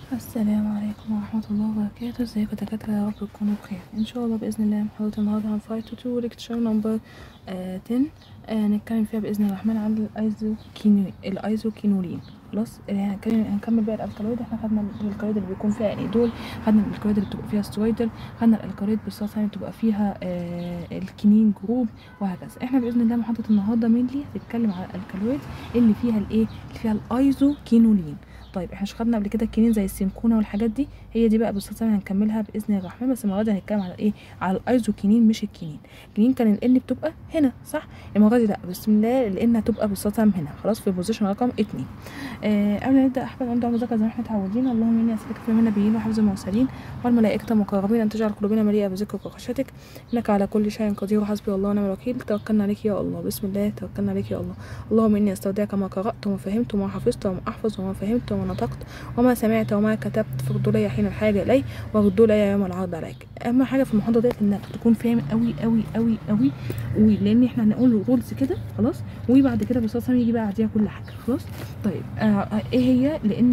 السلام عليكم ورحمة الله وبركاته ازيكم يا دكاترة يا رب تكونوا بخير ان شاء الله بإذن الله محاضرة النهاردة عن فايت تو ليكتشر نمبر 10 آه نتكلم فيها بإذن الرحمن عن الايزو كينو الايزو كينولين خلاص آه، هنكمل هنكمل بقى الالكالويد احنا خدنا الالكالويد اللي بيكون فيها انيدول خدنا الالكالويد اللي بتبقى فيها سترويدل خدنا الالكالويد بالصلصه اللي بتبقى فيها آه الكينين جروب وهكذا احنا باذن الله محاضره النهارده مينلي هتتكلم على الالكالويد اللي فيها الايه اللي فيها الايزو كينولين طيب احنا مش خدنا قبل كده الكينين زي السينكونا والحاجات دي هي دي بقى بالصلصه هنكملها باذن الرحمن بس المره دي هنتكلم على ايه على الايزو كينين مش الكينين الكينين كان الان بتبقى هنا صح المره دي لا بسم الله الان هتبقى بالصلصه هنا خلاص في بوزيشن رقم اتنين آه قبل ما نبدا احبب عند المذاكره زي ما احنا متعودين اللهم اني اسالك في من النبيين وحفظ المرسلين والملائكه المقربين ان تجعل قلوبنا مليئه بذكرك وخشيتك انك على كل شيء قدير وحسبي الله ونعم الوكيل توكلنا عليك يا الله بسم الله توكلنا عليك يا الله اللهم اني استودعك ما قرات وما فهمت وما حفظت وما احفظ وما فهمت وما نطقت وما سمعت وما كتبت فردوا لي حين الحاجه الي وردوا لي يوم العرض عليك اهم حاجه في المحاضره ديت انك تكون فاهم قوي قوي قوي قوي ولان احنا هنقول رولز كده خلاص وبعد كده بصوص يجي بقى بعديها كل حاجه خلاص طيب آه آه، ايه هي لان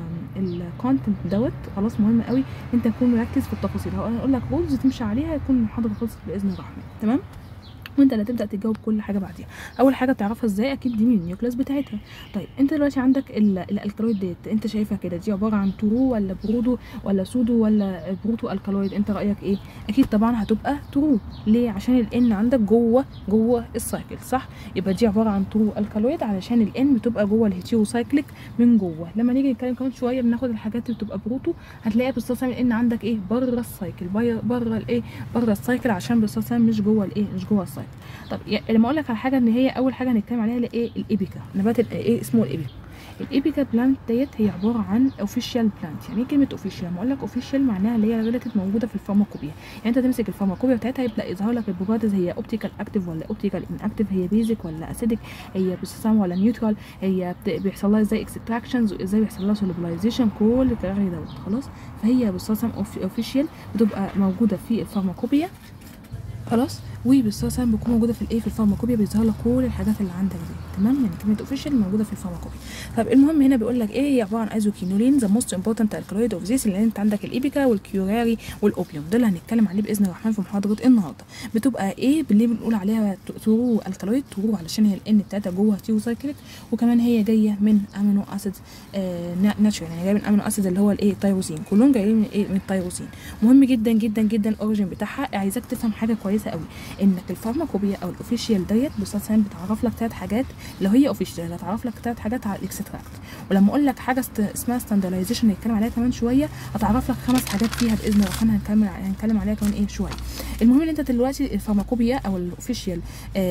الكونتنت دوت خلاص مهم قوي انت تكون مركز في التفاصيل هو انا اقول لك رولز تمشي عليها يكون المحاضره خلصت باذن الرحمن تمام وانت اللي هتبدا تجاوب كل حاجه بعديها اول حاجه تعرفها ازاي اكيد دي من النيوكلاس بتاعتها طيب انت دلوقتي عندك ال- الالكالويد ديت انت شايفها كده دي عباره عن ترو ولا برودو ولا سودو ولا بروتو الكالويد انت رايك ايه اكيد طبعا هتبقى ترو ليه عشان الان عندك جوه جوه السايكل صح يبقى دي عباره عن ترو الكالويد علشان الان بتبقى جوه الهيتيرو سايكليك من جوه لما نيجي نتكلم كمان شويه بناخد الحاجات اللي بتبقى بروتو هتلاقيها بالصلصه الان عندك ايه بره السايكل بره الايه بره السايكل عشان بالصلصه مش جوه الايه مش جوه السايكل طب يا- لما اقول لك على حاجه ان هي اول حاجه هنتكلم عليها اللي ايه الايبيكا نبات ال- ايه اسمه الايبيكا الايبيكا بلانت ديت هي عباره عن اوفيشال بلانت يعني ايه كلمه اوفيشال لما اقول لك اوفيشال معناها اللي هي ريليتد موجوده في الفارماكوبيا يعني انت تمسك الفارماكوبيا بتاعتها يبدا يظهر لك البروبرتيز هي اوبتيكال اكتيف ولا اوبتيكال ان اكتيف هي بيزك ولا اسيدك هي بروسيسام ولا نيوترال هي بت- بيحصل لها ازاي اكستراكشنز وازاي بيحصل لها سوليبلايزيشن كل الكلام دوت خلاص فهي بروسيسام اوفيشال بتبقى موجوده في الفارماكوبيا خلاص وبالصلصه بتكون موجوده في الايه في الفارماكوبيا بيظهر لك كل الحاجات اللي عندك دي تمام يعني كلمه اوفيشال موجوده في الفارماكوبيا طب المهم هنا بيقول لك ايه هي عباره عن ايزوكينولين ذا موست امبورتنت الكالويد اوف ذيس اللي انت عندك الايبيكا والكيوراري والاوبيوم ده اللي هنتكلم عليه باذن الرحمن في محاضره النهارده بتبقى ايه اللي بنقول عليها ترو الكالويد ترو علشان هي الان بتاعتها جوه تيو سايكليك وكمان هي جايه من امينو اسيد آه ناتشورال يعني جايه من امينو اسيد اللي هو الايه التيروسين كلهم جايين من ايه من التيروسين مهم جدا جدا جدا الاوريجين بتاعها عايزاك تفهم حاجه كويسه قوي انك الفارماكوبيا او الاوفيشال ديت بصوص بتعرف لك ثلاث حاجات لو هي اوفيشال هتعرف لك ثلاث حاجات على الاكستراكت ولما اقول لك حاجه است... اسمها ستاندرلايزيشن هنتكلم عليها كمان شويه هتعرف لك خمس حاجات فيها باذن الرحمن هنكمل هنتكلم عليها كمان ايه شويه المهم ان انت دلوقتي الفارماكوبيا او الاوفيشال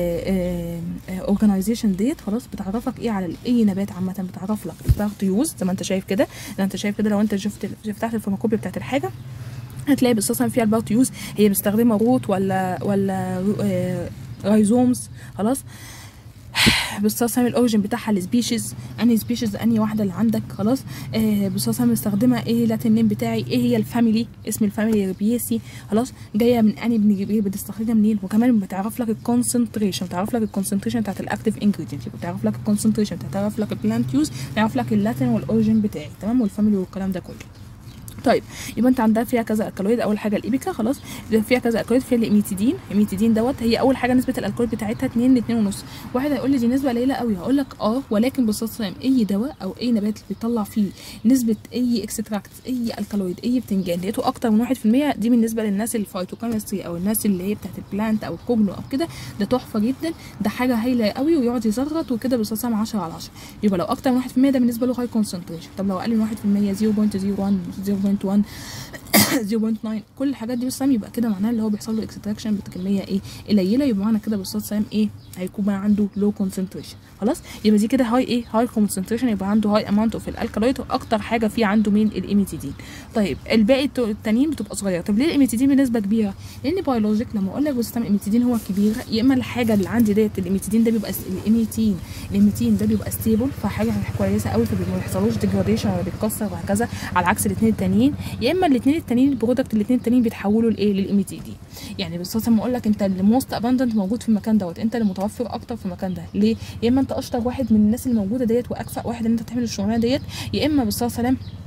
اورجانيزيشن ديت خلاص بتعرفك ايه على اي نبات عامه بتعرف لك بتاخد يوز زي ما انت شايف كده زي ما انت شايف كده لو انت شفت فتحت الفارماكوبيا بتاعت الحاجه هتلاقي بالصلصه فيها البارت يوز هي مستخدمه روت ولا ولا آه، رايزومز خلاص بالصلصه الاوريجين بتاعها السبيشيز انهي سبيشيز انهي واحده اللي عندك خلاص آه بالصلصه مستخدمه ايه لاتين نيم بتاعي ايه هي الفاميلي اسم الفاميلي ريبيسي خلاص جايه من انهي بنجيب بتستخرجها منين وكمان بتعرف لك الكونسنتريشن بتعرف لك الكونسنتريشن بتاعت الاكتيف انجريدينت بتعرف لك الكونسنتريشن بتعرف لك البلانت يوز بتعرف لك اللاتين والاوريجين بتاعي تمام والفاميلي والكلام ده كله طيب يبقى انت عندها فيها كذا الكالويد اول حاجه الايبيكا خلاص فيها كذا الكالويد فيها الاميتيدين الاميتيدين دوت هي اول حاجه نسبه الالكالويد بتاعتها 2 ل 2 ونص واحد هيقول لي دي نسبه قليله قوي هقول لك اه ولكن بصوص اي دواء او اي نبات بيطلع فيه نسبه اي اكستراكت اي الكالويد اي بتنجان لقيته اكتر من 1% دي بالنسبه للناس الفايتوكيمستري او الناس اللي هي بتاعت البلانت او الكوجنو او كده ده تحفه جدا ده حاجه هايله قوي ويقعد يزغط وكده بصوص 10 على 10 يبقى لو اكتر من 1% ده بالنسبه له هاي كونسنتريشن طب لو اقل من 1% 0.01 0.1 0.9 كل الحاجات دي بالصام يبقى كده معناها اللي هو بيحصل له اكستراكشن بكميه ايه قليله يبقى معنى كده بالصوت سام ايه هيكون بقى عنده لو كونسنتريشن خلاص يبقى دي كده هاي ايه هاي كونسنتريشن يبقى عنده هاي اماونت اوف الالكالويد واكتر حاجه فيه عنده مين الاميتيدين طيب الباقي الت- التانيين بتبقى صغيره طب ليه الاميتيدين بنسبه كبيره لان بيولوجيك لما اقول لك بص الاميتيدين هو الكبير يا اما الحاجه اللي عندي ديت الاميتيدين ده بيبقى س- الاميتين الاميتين ده بيبقى ستيبل فحاجه كويسه قوي فما بيحصلوش ديجراديشن ولا بيتكسر وهكذا على عكس الاثنين التانيين يا اما الاثنين التانيين البرودكت الاثنين التانيين بيتحولوا لايه للاميتيدين يعني بالصوت لما اقول لك انت اللي موست اباندنت موجود في المكان دوت انت اللي متوفر اكتر في المكان ده ليه يا اما انت اشطر واحد من الناس اللي موجوده ديت واكفأ واحد ان انت تعمل الشغلانه ديت يا اما بالصلاه والسلام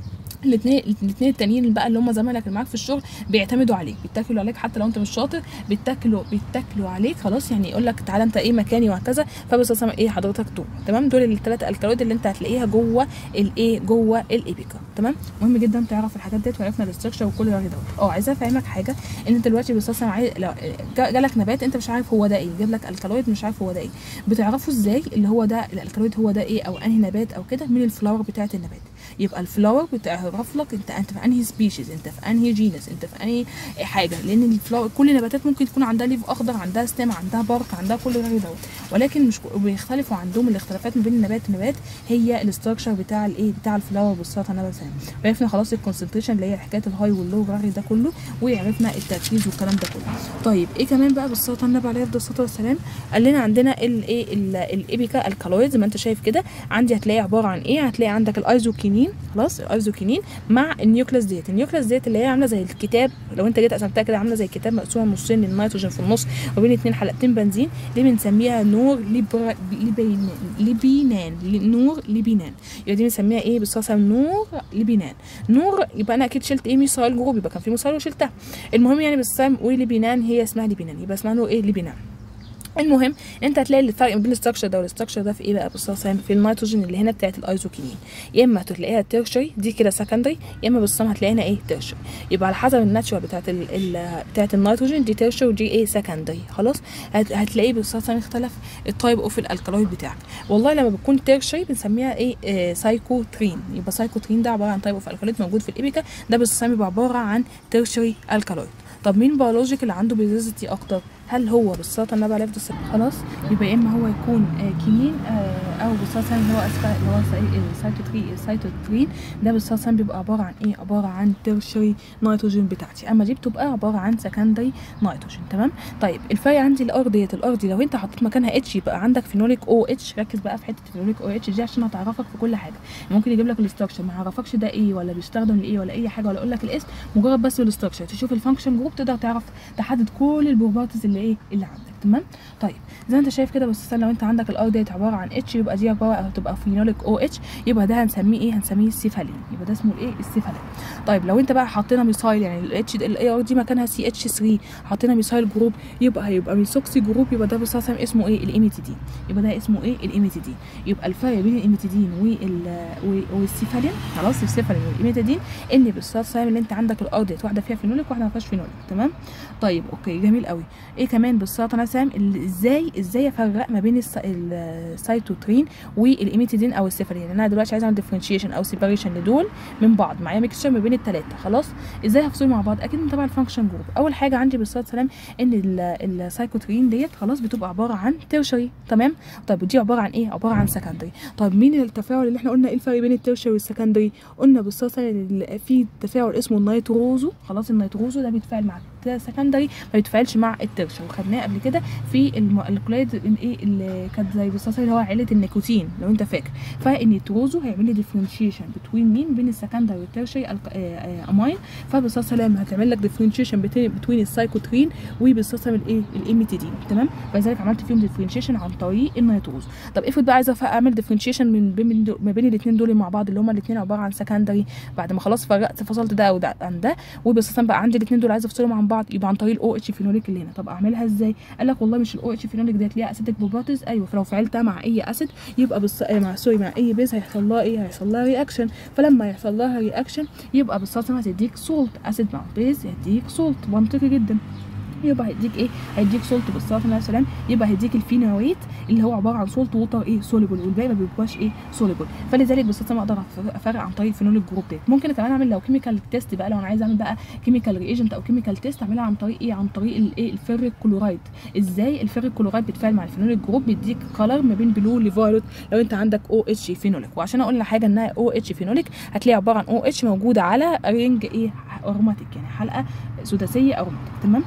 الاثنين الاثنين التانيين بقى اللي هم زمايلك اللي معاك في الشغل بيعتمدوا عليك بيتكلوا عليك حتى لو انت مش شاطر بيتكلوا بيتكلوا عليك خلاص يعني يقول لك تعالى انت ايه مكاني وهكذا فبس ايه حضرتك تو تمام دول الثلاثه الكالوريد اللي انت هتلاقيها جوه الايه جوه الايبيكا تمام مهم جدا تعرف الحاجات ديت وعرفنا الاستراكشر وكل ده دوت اه عايزه افهمك حاجه ان انت دلوقتي بتصنع عايز لو جا- جالك نبات انت مش عارف هو ده ايه جاب لك الكالويد مش عارف هو ده ايه بتعرفه ازاي اللي هو ده الالكالويد هو ده ايه او انهي نبات او كده من الفلاور بتاعه النبات يبقى الفلاور بتعرف لك انت انت في انهي سبيشيز انت في انهي جينس انت في انهي حاجه لان الفلاور كل النباتات ممكن تكون عندها ليف اخضر عندها ستيم عندها بارك عندها كل ده دوت ولكن مش بيختلفوا عندهم الاختلافات ما بين النبات والنبات هي الاستراكشر بتاع الايه بتاع الفلاور بالسلطه نبات سام وعرفنا خلاص الكونسنتريشن اللي هي حكايه الهاي واللو رغي ده كله وعرفنا التركيز والكلام ده كله طيب ايه كمان بقى بالسلطه النبي عليه افضل الصلاه والسلام قال لنا عندنا الايه ال- الايبيكا الكالويد زي ما انت شايف كده عندي هتلاقي عباره عن ايه هتلاقي عندك الايزوكينين خلاص الايزوكينين مع النيوكليس ديت النيوكليس ديت اللي هي عامله زي الكتاب لو انت جيت قسمتها كده عامله زي الكتاب مقسومه نصين النيتروجين في النص وبين اتنين حلقتين بنزين دي بنسميها نور ليبر... ليبينان ليبينان نور ليبينان يبقى دي بنسميها ايه بالصلصه نور ليبينان نور يبقى انا اكيد شلت ايه ميثايل جروب يبقى كان في ميثايل وشلتها المهم يعني بالصلصه وليبينان هي اسمها ليبينان يبقى اسمها نور ايه ليبينان المهم انت هتلاقي الفرق بين الاستراكشر ده والاستراكشر ده في ايه بقى بالصلصه في النيتروجين اللي هنا بتاعت الايزوكينين يا اما هتلاقيها تيرشري دي كده سكندري يا اما بالصم هتلاقيها هنا ايه تيرشري يبقى على حسب الناتشورال بتاعت ال ال بتاعت النيتروجين دي تيرشري ودي ايه سكندري خلاص هت- هتلاقيه بالصلصه اختلف التايب اوف الالكالويد بتاعك والله لما بتكون تيرشري بنسميها ايه آه سايكوترين يبقى سايكوترين ده عباره عن تايب اوف الكالويد موجود في الابيكا ده بالصم بيبقى عباره عن تيرشري الكالويد طب مين بيولوجيك اللي عنده بيزيزيتي اكتر هل هو بالسلطه النبي عليه الصلاه والسلام خلاص يبقى يا اما هو يكون آه كينين آه او بالسلطه اللي هو اسفل اللي هو سايتوتري سايتوترين ده بالسلطه بيبقى عباره عن ايه عباره عن تيرشري نيتروجين بتاعتي اما دي بتبقى عباره عن سكندري نيتروجين تمام طيب الفرق عندي الار ديت الار دي لو انت حطيت مكانها اتش يبقى عندك فينوليك او اتش ركز بقى في حته فينوليك او اتش دي عشان هتعرفك في كل حاجه ممكن يجيب لك الاستراكشر ما يعرفكش ده ايه ولا بيستخدم لايه ولا اي حاجه ولا يقول لك الاسم مجرد بس الاستراكشر تشوف الفانكشن جروب تقدر تعرف تحدد كل البروبرتيز اللي ايه اللي عندك تمام طيب زي ما انت شايف كده بس لو انت عندك الار ديت عباره عن اتش يبقى دي عباره هتبقى فينوليك او اتش يبقى ده هنسميه ايه هنسميه السيفالين يبقى ده اسمه الايه السيفالين طيب لو انت بقى حطينا ميثايل يعني الاتش الاي ار دي مكانها سي اتش 3 حطينا ميثايل جروب يبقى هيبقى ميثوكسي جروب يبقى ده بس اسمه ايه الايميتيدين يبقى ده اسمه ايه الايميتيدين يبقى الفرق بين الايميتيدين وال والسيفالين خلاص السيفالين والايميتيدين ان بالصلصه اللي انت عندك الار ديت واحده فيها فينوليك واحده ما فيهاش فينوليك تمام طيب اوكي جميل قوي ايه كمان بالسلطه انا سام ال- ازاي ازاي افرق ما بين الس- السايتوترين والايميتيدين او السيفالين انا دلوقتي عايزه اعمل ديفرنشيشن او سيباريشن لدول من بعض معايا ميكسشر ما بين الثلاثه خلاص ازاي هفصلهم مع بعض اكيد من تبع الفانكشن جروب اول حاجه عندي بالصلاه سلام ان ال- السايكوترين ديت خلاص بتبقى عباره عن تيرشري تمام طيب ودي عباره عن ايه عباره عن سكندري طيب مين التفاعل اللي احنا قلنا ايه الفرق بين التيرشري والسكندري قلنا بالصلاه سلام في تفاعل اسمه النيتروزو خلاص النيتروزو ده بيتفاعل مع السكندري ما بيتفاعلش مع التيرشري وخدناه قبل كده في المولكولات ايه اللي كانت زي بالصلاه اللي هو عيله النيكوتين لو انت فاكر فالنيتروزو هيعمل لي ديفرنشيشن بتوين مين بين السكندري والتيرشري اماين فبالصلاه سلام هتعمل لك ديفرنشيشن بتوين السايكوترين وبالصلاه سلام الايه الايميتيدين تمام فلذلك عملت فيهم ديفرنشيشن عن طريق النيتروزو طب افرض بقى عايزه اعمل ديفرنشيشن من بين ما بين الاثنين دول مع بعض اللي هما الاثنين عباره عن سكندري بعد ما خلاص فرقت فصلت ده وده عن ده وبالصلاه سلام بقى عندي الاثنين دول عايزه افصلهم عن بعض يبقى عن طريق الاو اتش فينوليك اللي هنا طب اعملها ازاي قال لك والله مش الاو اتش فينوليك ديت ليها اسيدك بروبرتيز ايوه فلو فعلتها مع اي اسيد يبقى بالص... مع سوري مع اي بيز هيحصل لها ايه هيحصل لها رياكشن فلما يحصل لها رياكشن يبقى بالصلصه هتديك سولت اسيد مع بيز هيديك سولت منطقي جدا يبقى هيديك ايه هيديك سولت بالصلاه عليه السلام يبقى هيديك الفينويت اللي هو عباره عن سولت ووتر ايه سوليبل والباقي ما بيبقاش ايه سوليبل فلذلك بالصلاه اقدر افرق عن طريق فينول الجروب ده ممكن كمان اعمل لو كيميكال تيست بقى لو انا عايز اعمل بقى كيميكال ريجنت او كيميكال تيست اعملها عن طريق ايه عن طريق الايه الفيريك كلورايد ازاي الفيريك كلورايد بيتفاعل مع الفينول الجروب بيديك كلر ما بين بلو لفايولت لو انت عندك او اتش فينوليك وعشان اقول لحاجه انها او اتش فينوليك هتلاقي عباره عن او اتش موجوده على رينج ايه اروماتيك يعني حلقه سداسيه اروماتيك تمام يبقى انت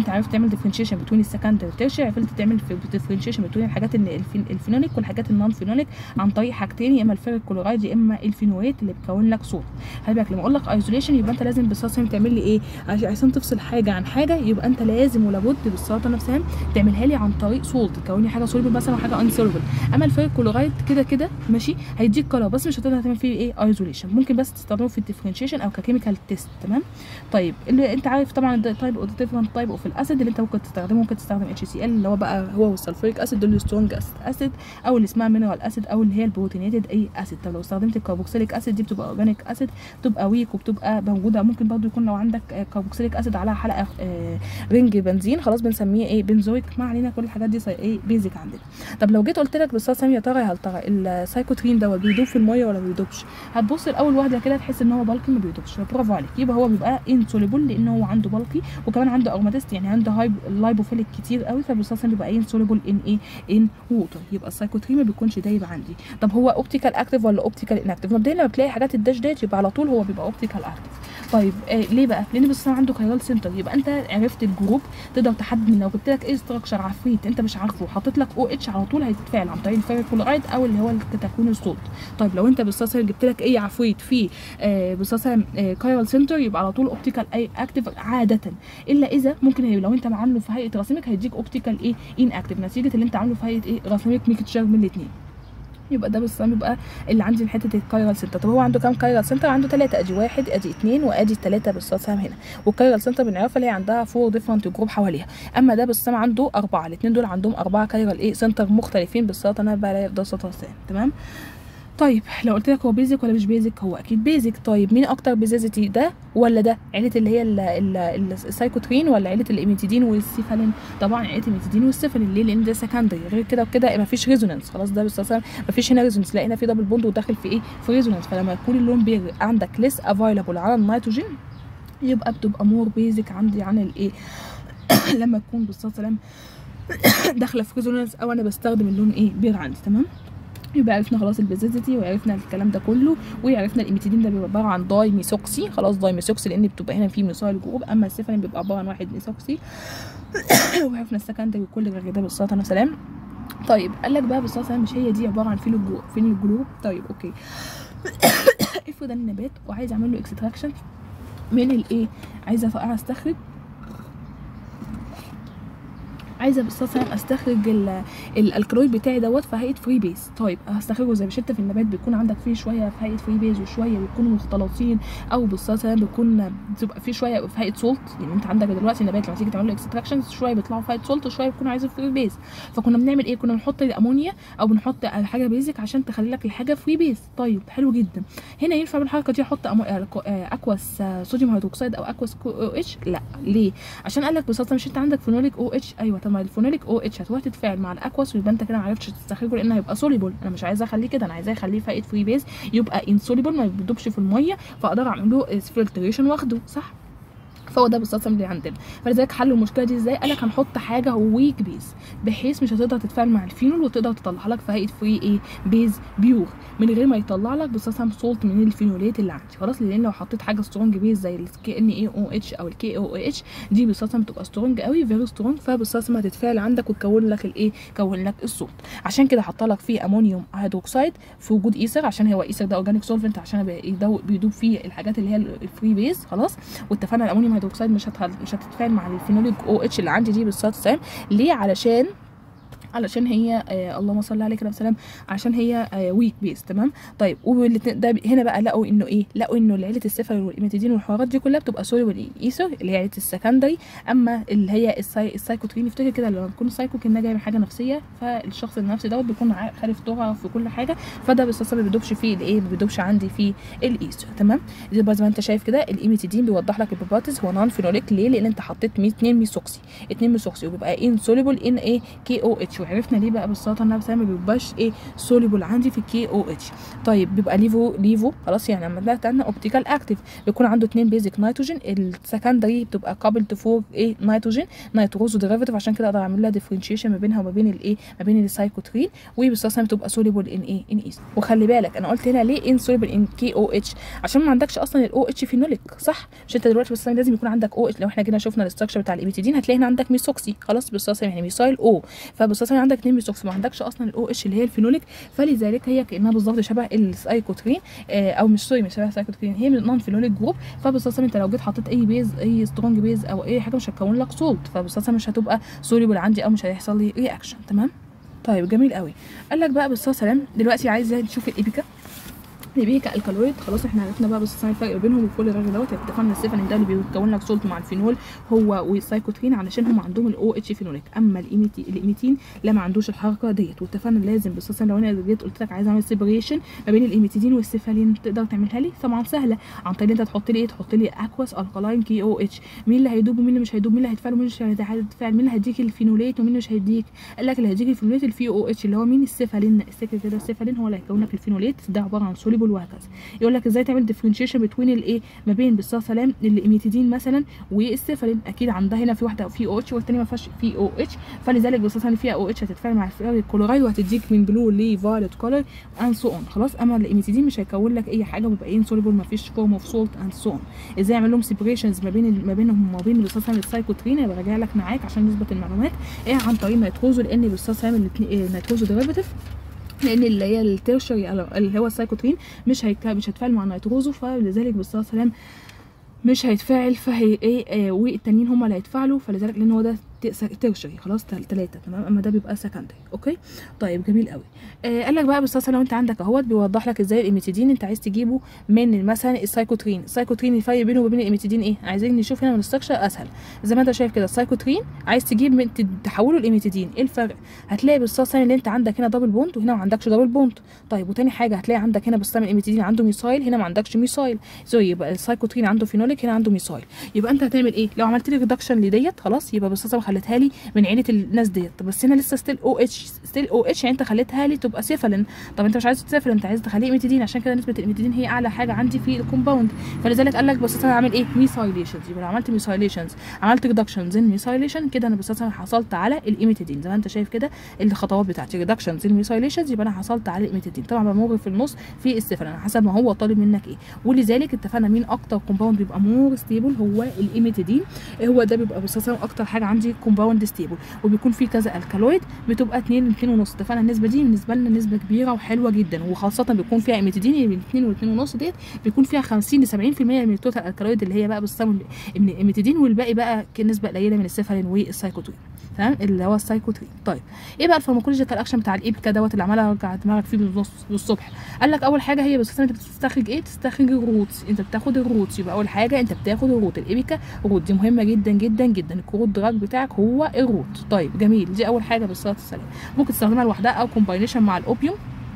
انت عرفت تعمل ديفرنشيشن بين السكندري والتيرشري عرفت تعمل ديفرنشيشن بين الحاجات ان الفين- الفينوليك والحاجات النون فينوليك عن طريق حاجتين يا اما الفيريك كلورايد يا اما الفينوات اللي بتكون لك صوت خلي بالك لما اقول لك ايزوليشن يبقى انت لازم بالصلصه تعمل لي ايه عش- عشان تفصل حاجه عن حاجه يبقى انت لازم ولابد بالسلطه نفسها تعملها لي عن طريق صوت تكون لي حاجه سوليبل مثلا وحاجه انسوليبل اما الفيريك كلورايد كده كده ماشي هيديك كلر بس مش هتقدر تعمل فيه ايه ايزوليشن ممكن بس تستخدمه في الديفرنشيشن او ككيميكال تيست تمام طيب اللي انت عارف طبعا ده تايب اوف ديفرنت تايب اوف الاسيد اللي انت ممكن تستخدمه ممكن تستخدم اتش سي ال اللي هو بقى هو والسلفوريك اسيد دول سترونج اسيد او اللي اسمها مينرال اسيد او اللي هي البروتينيتد اي اسيد طب لو استخدمت الكربوكسيليك اسيد دي بتبقى اورجانيك اسيد بتبقى ويك وبتبقى موجوده ممكن برضو يكون لو عندك آه، كربوكسيليك اسيد عليها حلقه آه، رنج بنزين خلاص بنسميه ايه بنزويك ما علينا كل الحاجات دي صي- ايه بيزك عندنا طب لو جيت قلت لك بس سامي يا ترى يا هل ترى السايكوترين دوت بيدوب في الميه ولا ما بيدوبش هتبص الاول واحده كده تحس ان هو بالكي ما بيدوبش برافو عليك يبقى هو بيبقى انسوليبل لان هو عنده بالكي وكمان عنده اروماتيست يعني عنده هاي لايبوفيليك كتير قوي فبالصلصه بيبقى انسوليبل ان ايه ان ووتر يبقى السايكوترين ما بيكونش دايب عندي طب هو اوبتيكال اكتيف ولا اوبتيكال انكتيف مبدئيا لما بتلاقي حاجات الداش ديت يبقى على طول هو بيبقى اوبتيكال اكتيف طيب آه ليه بقى لان بس عنده كايرال سنتر يبقى انت عرفت الجروب تقدر تحدد من لو جبت لك ايه ستراكشر عفريت انت مش عارفه وحاطط لك او اتش على طول هيتفاعل عن طريق الفيريك كلورايد او اللي هو تكوين الصوت طيب لو انت بالصلصه جبت لك ايه عفريت فيه آه بالصلصه آه كايرال سنتر يبقى على طول اوبتيكال اي اكتيف عاده الا اذا ممكن هي- لو انت عامله في هيئه راسمك هيديك اوبتيكال ايه ان اكتيف نتيجه اللي انت عامله في هيئه ايه راسمك ميكتشر من الاثنين يبقى ده بالصم يبقى اللي عندي حته الكايرال سنتر طب هو عنده كام كايرال سنتر عنده ثلاثه ادي واحد ادي اثنين وادي ثلاثه بالصم هنا والكايرال سنتر بنعرفها اللي هي عندها فور ديفرنت جروب حواليها اما ده بالصم عنده اربعه الاثنين دول عندهم اربعه كايرال ايه سنتر مختلفين بالصلاه انا بقى ده سطر تمام طيب لو قلت لك هو بيزك ولا مش بيزك هو اكيد بيزك طيب مين اكتر بيزازيتي ده ولا ده عيله اللي هي ال- ال- ال- السايكوترين ولا عيله الايميتيدين والسيفالين طبعا عيله الايميتيدين والسيفالين ليه لان ده سكندري غير كده وكده مفيش ريزونانس خلاص ده بس أصلاً مفيش هنا ريزونانس لقينا في دبل بوند وداخل في ايه في ريزونانس فلما يكون اللون بير عندك ليس افايلابل على النيتروجين يبقى بتبقى مور بيزك عندي عن الايه لما تكون بالصلاه والسلام داخله في ريزونانس او انا بستخدم اللون ايه بير عندي تمام يبقى عرفنا خلاص البيزيزيتي وعرفنا الكلام ده كله وعرفنا الايميتيدين ده بيبقى عباره عن داي ميثوكسي خلاص داي ميثوكسي لان بتبقى هنا في ميثايل جروب اما السيفالين بيبقى عباره عن واحد ميثوكسي وعرفنا السكندري وكل غير ده بالصلاه والسلام طيب قال لك بقى بالصلاه والسلام مش هي دي عباره عن فينو جروب فينو جروب طيب اوكي افرض ان النبات وعايز اعمل له اكستراكشن من الايه عايزه أف- استخرج عايزه بالصلصه استخرج ال- الالكالويد بتاعي دوت في هيئه فري بيز طيب هستخرجه زي مش انت في النبات بيكون عندك فيه شويه في هيئه فري بيز وشويه بيكونوا مختلطين او بالصلصه بيكون بتبقى فيه شويه في هيئه سولت يعني انت عندك دلوقتي النبات لما تيجي تعمل له اكستراكشن شويه بيطلعوا في هيئه سولت وشويه بيكونوا عايزين فري بيز فكنا بنعمل ايه كنا بنحط الامونيا او بنحط حاجه بيزك عشان تخلي لك الحاجه فري بيز طيب حلو جدا هنا ينفع بالحركه دي احط أمو... آه، كو- آه، اكواس آه، صوديوم هيدروكسيد او اكواس او اتش لا ليه عشان قال لك ببساطه مش انت عندك فينوليك او اتش ايوه طب ما الفينوليك او اتش هتروح تتفاعل مع الاكواس ويبقى انت كده ما عرفتش تستخرجه لان هيبقى سوليبل انا مش عايزه اخليه كده انا عايزاه اخليه فايد فري بيز يبقى انسوليبل ما بيدوبش في الميه فاقدر اعمل له فلتريشن واخده صح فهو ده بالظبط اللي عندنا فلذلك حلوا المشكله دي ازاي قال لك هنحط حاجه ويك بيز بحيث مش هتقدر تتفاعل مع الفينول وتقدر تطلع لك في هيئه فري ايه بيز بيور من غير ما يطلع لك بصوصها سولت من الفينولات اللي عندي خلاص لان لو حطيت حاجه سترونج بيز زي الكي ان اي او اتش او الكي او اتش دي بصوصها بتبقى سترونج قوي فيري سترونج فبصوصها هتتفاعل عندك وتكون لك الايه كون لك الصوت عشان كده حط لك فيه امونيوم هيدروكسيد في وجود ايثر عشان هو ايثر ده اورجانيك سولفنت عشان بيدو- بيدوب فيه الحاجات اللي هي الفري بيز خلاص واتفقنا الامونيوم هيدروكسيد مش هتخل... مش هتتفاعل مع الفينوليك او اتش اللي عندي دي بالصوت السام ليه علشان علشان هي آه اللهم صل عليه كده وسلام عشان هي آه ويك بيس تمام طيب والاتنين ده هنا بقى لقوا انه ايه لقوا انه عيله السفر والايميتيدين والحوارات دي كلها بتبقى سوليبل ايثر اللي هي عيله السكندري اما اللي هي الساي السايكوترين افتكر كده لما بيكون سايكو كانها جايه من حاجه نفسيه فالشخص النفسي دوت بيكون عا- خالف طرق في كل حاجه فده بالصلصه ما بيدوبش فيه الايه ما بيدوبش عندي فيه الايثر تمام زي بقى زي ما انت شايف كده الايميتيدين بيوضح لك البروبرتيز هو نون فينوليك ليه لان انت حطيت 2 ميثوكسي 2 ميثوكسي وبيبقى انسوليبل ان ايه كي او اتش وعرفنا ليه بقى بالسلطه انها بسبب ما بيبقاش ايه سوليبل عندي في الكي او اتش طيب بيبقى ليفو ليفو خلاص يعني لما طلعت عندنا اوبتيكال اكتيف بيكون عنده اتنين بيزك نيتروجين السكندري بتبقى كابلد فور ايه نيتروجين نيتروزو ديريفيتيف عشان كده اقدر اعمل لها ديفرنشيشن ما بينها وما بين الايه ما بين السايكوترين وبالسلطه بتبقى سوليبل ان ايه ان ايست وخلي بالك انا قلت هنا ليه ان سوليبل ان كي او اتش عشان ما عندكش اصلا الاو اتش فينوليك صح مش انت دلوقتي بس لازم يكون عندك او اتش لو احنا جينا شفنا الاستراكشر بتاع الايميتيدين هتلاقي هنا عندك ميثوكسي خلاص بالصلصه يعني ميثايل او فبالصلصه عندك اتنين ميثوكسي ما عندكش اصلا الاو اتش اللي هي الفينوليك فلذلك هي كانها بالظبط شبه السايكوترين آه او مش سوري مش شبه السايكوترين هي من نون فينوليك جروب فبالصلصه انت لو جيت حطيت اي بيز اي سترونج بيز او اي حاجه مش هتكون لك سولت فبالصلصه مش هتبقى سوليبل عندي او مش هيحصل لي رياكشن تمام طيب جميل قوي قال لك بقى بالصلاه سلام دلوقتي عايزه نشوف الايبيكا البيكا الكالويد خلاص احنا عرفنا بقى بس الفرق ما بينهم وكل الراجل دوت اتفقنا السيفن ده اللي بيكون لك سولت مع الفينول هو والسايكوترين علشان هم عندهم الاو اتش فينوليك اما الايميتي الايميتين لا ما عندوش الحركه ديت واتفقنا لازم بس لو انا جيت قلت لك عايز اعمل سيبريشن ما بين الايميتيدين والسيفالين تقدر تعملها لي طبعا سهله عن طريق انت تحط لي ايه تحط لي اكواس الكالاين كي او اتش مين اللي هيدوب ومين اللي مش هيدوب مين اللي هيتفاعل ومين اللي مش هيتفاعل مين اللي هيديك الفينوليت ومين اللي مش هيديك قال لك اللي هيديك الفينوليت الفي او اتش اللي هو مين السيفالين السكر كده السيفالين هو اللي هيكون لك الفينوليت ده عباره عن سوليبل وهكذا يقول لك ازاي تعمل ديفرنشيشن بين الايه ما بين بالصلاه سلام الايميتيدين مثلا والسيفالين اكيد عندها هنا في واحده في او اتش والثانيه ما فيهاش في او اتش فلذلك بالصلاه سلام فيها او اتش هتتفاعل مع الكلورايد وهتديك من بلو لفايلت كولر اند سو اون خلاص اما الايميتيدين مش هيكون لك اي حاجه ويبقى انسوليبل ما فيش فورم اوف سولت اند سو اون ازاي اعمل لهم سيبريشنز ما بين ما بينهم وما بين بالصلاه سلام السايكوترين هبقى راجع لك معاك عشان نثبت المعلومات ايه عن طريق نيتروزو لان بالصلاه سلام النيتروزو ديريفيتيف لان اللي هي التيرشري اللي هو السايكوترين مش هيك مش هيتفاعل مع النيتروزو فلذلك بالصلاه والسلام مش هيتفاعل فهي ايه آه والتانيين هم اللي هيتفاعلوا فلذلك لان هو ده تيرشري خلاص ثلاثه تمام اما ده بيبقى سكندري اوكي طيب جميل قوي آه قال لك بقى بالصلصه لو انت عندك اهوت بيوضح لك ازاي الايميتيدين انت عايز تجيبه من مثلا السايكوترين السايكوترين الفرق بينه وبين الايميتيدين ايه عايزين نشوف هنا من الاستراكشر اسهل زي ما انت شايف كده السايكوترين عايز تجيب من تحوله الايميتيدين ايه الفرق هتلاقي بالصلصه اللي انت عندك هنا دبل بوند وهنا ما عندكش دبل بوند طيب وتاني حاجه هتلاقي عندك هنا بالصلصه الايميتيدين عنده ميثايل هنا ما عندكش ميثايل سوري يبقى السايكوترين عنده فينوليك هنا عنده ميثايل يبقى انت هتعمل ايه لو عملت لي ريدكشن لديت خلاص يبقى بالصلصه خليتها لي من عيله الناس ديت بس هنا لسه ستيل او اتش ستيل او اتش يعني انت خليتها لي تبقى سيفالين طب انت مش عايز تسافل انت عايز تخليه ايميتيدين عشان كده نسبه الايميتيدين هي اعلى حاجه عندي في الكومباوند فلذلك قال لك بس انا هعمل ايه ميثايليشنز يبقى لو عملت ميثايليشنز عملت ريدكشنز ان ميثايليشن كده انا بس انا حصلت على الايميتيدين زي ما انت شايف كده الخطوات بتاعتي ريدكشنز ان ميثايليشنز يبقى انا حصلت على الايميتيدين طبعا بمر في النص في السيفالين على حسب ما هو طالب منك ايه ولذلك اتفقنا مين اكتر كومباوند بيبقى مور ستيبل هو الايميتيدين هو ده بيبقى بس اكتر حاجه عندي كومباوند ستيبل وبيكون فيه كذا الكالويد بتبقى 2 2 ونص اتفقنا النسبه دي بالنسبه لنا نسبه كبيره وحلوه جدا وخاصه بيكون فيها ايميتيدين من 2 و 2 ونص ديت بيكون فيها 50 ل 70% من التوتال الكالويد اللي هي بقى بالصم من الايميتيدين والباقي بقى نسبه قليله من السيفالين والسايكوترين تمام اللي هو السايكوترين طيب ايه بقى الفارماكولوجيكال اكشن بتاع الايبكا دوت اللي عماله ارجع دماغك فيه بالنص بالصبح قال لك اول حاجه هي بس انت بتستخرج ايه بتستخرج الروتس انت بتاخد الروتس يبقى اول حاجه انت بتاخد الروت الايبكا روت دي مهمه جدا جدا جدا الكروت دراج بتاعك هو الروت طيب جميل دي اول حاجه بالصلاه والسلام ممكن تستخدمها لوحدها او كومباينيشن مع الاوبيوم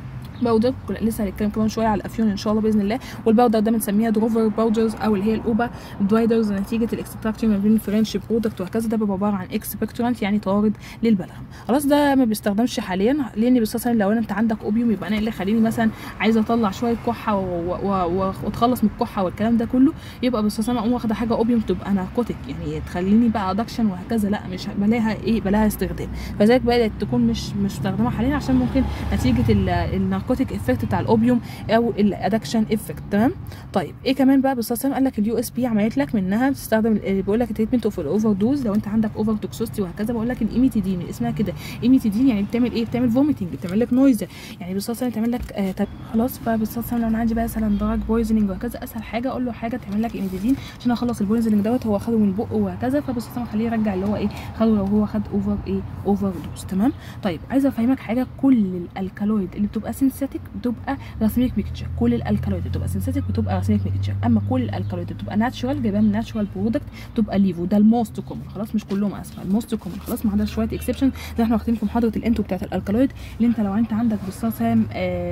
باودر لسه هنتكلم كمان شويه على الافيون ان شاء الله باذن الله والباودر ده بنسميها دروفر باودرز او اللي هي الاوبا دوايدرز نتيجه الاكستراكشن ما بين الفرنش برودكت وهكذا ده بيبقى عباره عن اكسبكتورانت يعني طارد للبلغم خلاص ده ما بيستخدمش حاليا لان بس لو انت عندك اوبيوم يبقى انا اللي خليني مثلا عايزه اطلع شويه كحه واتخلص من الكحه والكلام ده كله يبقى بس انا اقوم واخده حاجه اوبيوم تبقى ناركوتيك يعني تخليني بقى ادكشن وهكذا لا مش بلاها ايه بلاها استخدام فذلك بدات تكون مش مش مستخدمه حاليا عشان ممكن نتيجه الناركوتيك افكت بتاع الاوبيوم او الادكشن افكت تمام طيب ايه كمان بقى بالصلصه قال لك اليو اس بي عملت لك منها بتستخدم بيقول لك تريتمنت اوف الاوفر دوز لو انت عندك اوفر توكسوستي وهكذا بقول لك الايميتيدين اسمها كده ايميتيدين يعني بتعمل ايه بتعمل فوميتنج بتعمل لك نويز يعني بالصلصه تعمل لك آه خلاص فبالصلصه لو انا عندي بقى مثلا دراج بويزنينج وهكذا اسهل حاجه اقول له حاجه تعمل لك ايميتيدين عشان اخلص البويزنينج دوت هو خده من البق وهكذا فبالصلصه خليه يرجع اللي هو ايه خده لو هو خد اوفر ايه اوفر دوز تمام طيب عايزه افهمك حاجه كل الالكالويد اللي بتبقى سنسيتيف سينثيتك بتبقى راسميك ميكتشر كل الالكالويد بتبقى سينثيتك بتبقى راسميك ميكتشر اما كل الالكالويد بتبقى ناتشورال جايبها من ناتشورال برودكت بتبقى ليفو ده الموست كومن خلاص مش كلهم اسفه الموست كومن خلاص ما عدا شويه اكسبشن زي احنا واخدين في محاضره الانتو بتاعت الالكالويد اللي انت لو انت عندك بالصاسام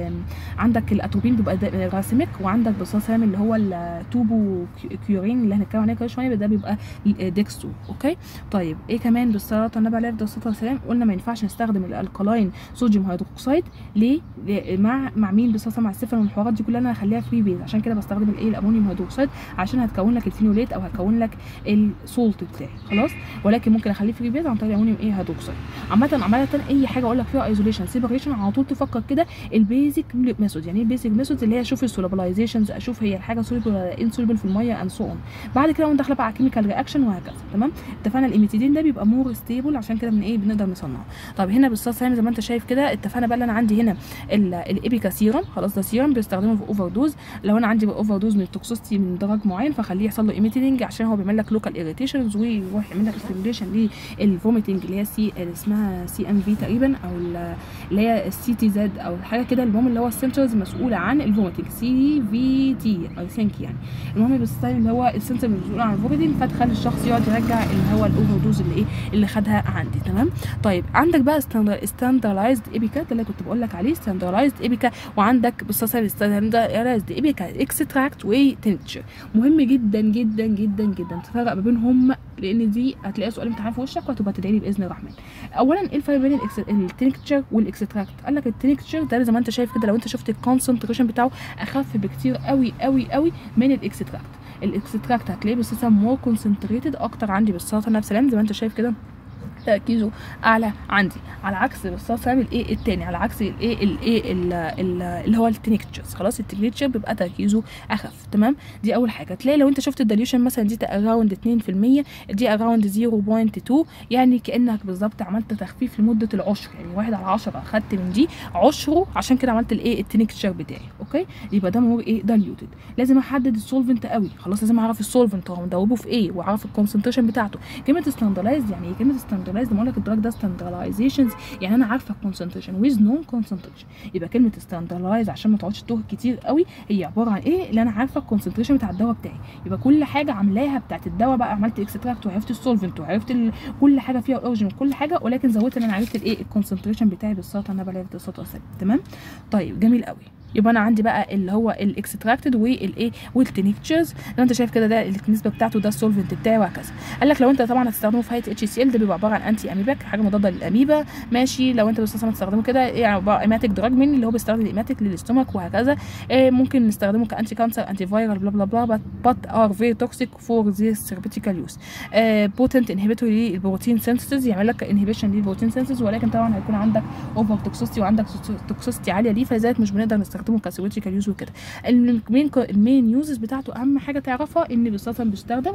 عندك الاتروبين بيبقى راسميك وعندك بالصاسام اللي هو التوبو كيورين اللي هنتكلم عليه كل شويه ده بيبقى ديكستو اوكي طيب ايه كمان بالصلاه على النبي عليه الصلاه والسلام قلنا ما ينفعش نستخدم الالكالاين صوديوم هيدروكسيد ليه مع مع مين بالصلاه مع السفن والحوارات دي كلها انا هخليها فري بيز عشان كده بستخدم الايه الامونيوم هيدروكسيد عشان هتكون لك الفينوليت او هتكون لك السولت بتاعي خلاص ولكن ممكن اخليه فري بيز عن طريق الامونيوم ايه هيدروكسيد عامه عامه اي حاجه اقول لك فيها ايزوليشن سيبريشن على طول تفكر كده البيزك ميثود يعني ايه البيزك ميثود اللي هي اشوف السولابلايزيشنز اشوف هي الحاجه سوليبل ولا انسوليبل في الميه اند سو اون بعد كده وانت داخله بقى على كيميكال رياكشن وهكذا تمام اتفقنا الايميتيدين ده بيبقى مور ستيبل عشان كده من ايه بنقدر نصنعه طب هنا بالصلصه زي ما انت شايف كده اتفقنا بقى اللي انا عندي هنا الابيكا سيرم خلاص ده سيرم بيستخدمه في اوفر دوز لو انا عندي اوفر دوز من التوكسيستي من درج معين فخليه يحصل له ايميتيدنج عشان هو بيعمل لك لوكال اريتيشنز ويروح يعمل لك ستيميوليشن للفوميتنج اللي هي سي اللي اسمها سي ام في تقريبا او اللي هي السي تي زد او حاجه كده المهم اللي هو السنترز مسؤوله عن الفوميتنج سي في تي اي ثينك يعني المهم بالستايل اللي هو السنتر مسؤول عن الفوميتنج فتخلي الشخص يقعد يرجع اللي هو الاوفر دوز اللي ايه اللي خدها عندي تمام طيب عندك بقى ستاندرايزد ايبيكا ده اللي كنت بقول لك عليه ستاندرايزد ايبيكا وعندك بالصلصه ستاندرايزد ايبيكا اكستراكت وتنكتشر مهم جدا جدا جدا جدا تفرق ما بينهم لان دي هتلاقي سؤال امتحان في وشك وهتبقى تدعي لي باذن الرحمن اولا ايه الفرق بين التنكتشر والاكستراكت قال لك التنكتشر ده زي ما انت شايف كده لو انت شفت الكونسنتريشن بتاعه اخف بكتير قوي قوي قوي من الاكستراكت الاكستراكت هتلاقيه بصيصه مور كونسنتريتد اكتر عندي بالصلاه نفس الكلام زي ما انت شايف كده تركيزه اعلى عندي على عكس بالصلصه سامي الايه التاني على عكس الايه الايه اللي هو التنكتشرز خلاص التنكتشر بيبقى تركيزه اخف تمام دي اول حاجه تلاقي لو انت شفت الديليوشن مثلا دي اراوند 2% دي اراوند 0.2 يعني كانك بالظبط عملت تخفيف لمده العشر يعني واحد على 10 اخدت من دي عشره عشان كده عملت الايه التنكتشر بتاعي اوكي يبقى ده مور ايه دايليوتد لازم احدد السولفنت قوي خلاص لازم اعرف السولفنت هو مدوبه في ايه واعرف الكونسنتريشن بتاعته كلمه ستاندلايز يعني ايه كلمه ستاندلايز لما اقول لك الدراج ده ستاندلايزيشنز يعني انا عارفه الكونسنتريشن ويز نون كونسنتريشن يبقى كلمه ستاندلايز عشان ما تقعدش تتوه كتير قوي هي عباره عن ايه اللي انا عارفه الكونسنتريشن بتاع الدواء بتاعي يبقى كل حاجه عاملاها بتاعت الدواء بقى عملت اكستراكت وعرفت السولفنت وعرفت ال... كل حاجه فيها اوريجن وكل حاجه ولكن زودت ان انا عرفت الايه الكونسنتريشن بتاعي بالصلاه النبي عليه الصلاه والسلام تمام طيب جميل قوي يبقى انا عندي بقى اللي هو الاكستراكتد والايه والتنكتشرز لو انت شايف كده ده النسبه بتاعته ده السولفنت بتاعي وهكذا قال لك لو انت طبعا هتستخدمه في هيئه اتش سي ال ده بيبقى عباره عن انتي اميباك حاجه مضاده للاميبا ماشي لو انت بتستخدمه تستخدمه كده ايه عباره ايماتيك دراج من اللي هو بيستخدم الايماتيك للاستومك وهكذا إيه ممكن نستخدمه كانتي كانسر انتي فايرال بلا بلا بلا بات ار فيري توكسيك فور ذي ثيرابيوتيكال يوز بوتنت انهبيتور للبروتين سينثيسيس يعمل لك انهبيشن للبروتين سينثيسيس ولكن طبعا هيكون عندك اوفر توكسيستي وعندك توكسيستي عاليه ليه فلذلك مش بنقدر نستخدمه كثيرابيوتيكال يوز وكده المين المين يوزز بتاعته اهم حاجه تعرفها ان بالصلصه بيستخدم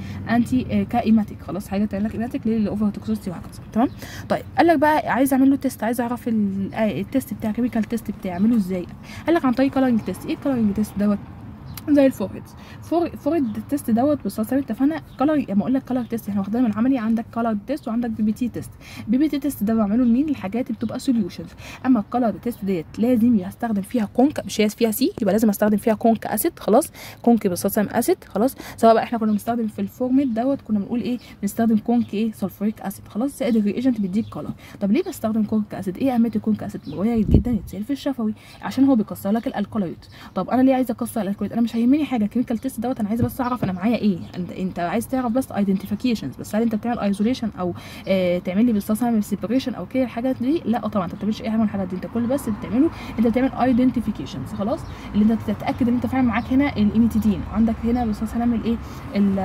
كانتي كايماتيك خلاص حاجه تعمل لك ايماتيك للاوفر توكسيستي وهكذا تمام طيب قال لك بقى عايز اعمل له تيست عايز اعرف التيست بتاع كيميكال تيست بتاعي اعمله ازاي قال لك عن طريق كلرنج تيست ايه الكلرنج تيست دوت زي الفوريد فور فوريد التيست دوت بالظبط زي ما اتفقنا كلر لما اقول لك كلر تيست احنا واخدينها من العملي عندك كلر تيست وعندك بي بي تي تيست بي بي تي تيست ده بعمله لمين الحاجات اللي بتبقى سوليوشنز اما الكلر تيست ديت لازم يستخدم فيها كونك مش هي فيها سي يبقى لازم استخدم فيها كونك اسيد خلاص كونك بالصوصام اسيد خلاص سواء بقى احنا كنا بنستخدم في الفورميت دوت كنا بنقول ايه بنستخدم كونك ايه سلفوريك اسيد خلاص زائد الريجنت بيديك كلر طب ليه بستخدم كونك اسيد ايه اهميه الكونك اسيد وارد جدا يتسال في الشفوي عشان هو بيكسر لك الالكالويد طب انا ليه عايزه اكسر الالكالويد انا مش هيهمني حاجه كيميكال التيست دوت انا عايزه بس اعرف انا معايا ايه انت انت عايز تعرف بس ايدنتيفيكيشنز بس هل انت بتعمل ايزوليشن او آه تعمل لي بالصلصه سيبريشن او كده الحاجات دي لا طبعا انت ما بتعملش اي حاجه من الحاجات دي انت كل بس بتعمله انت بتعمل ايدنتيفيكيشنز خلاص اللي انت تتاكد ان انت فعلا معاك هنا الايميتيدين عندك هنا بالصلصه نعمل ايه ال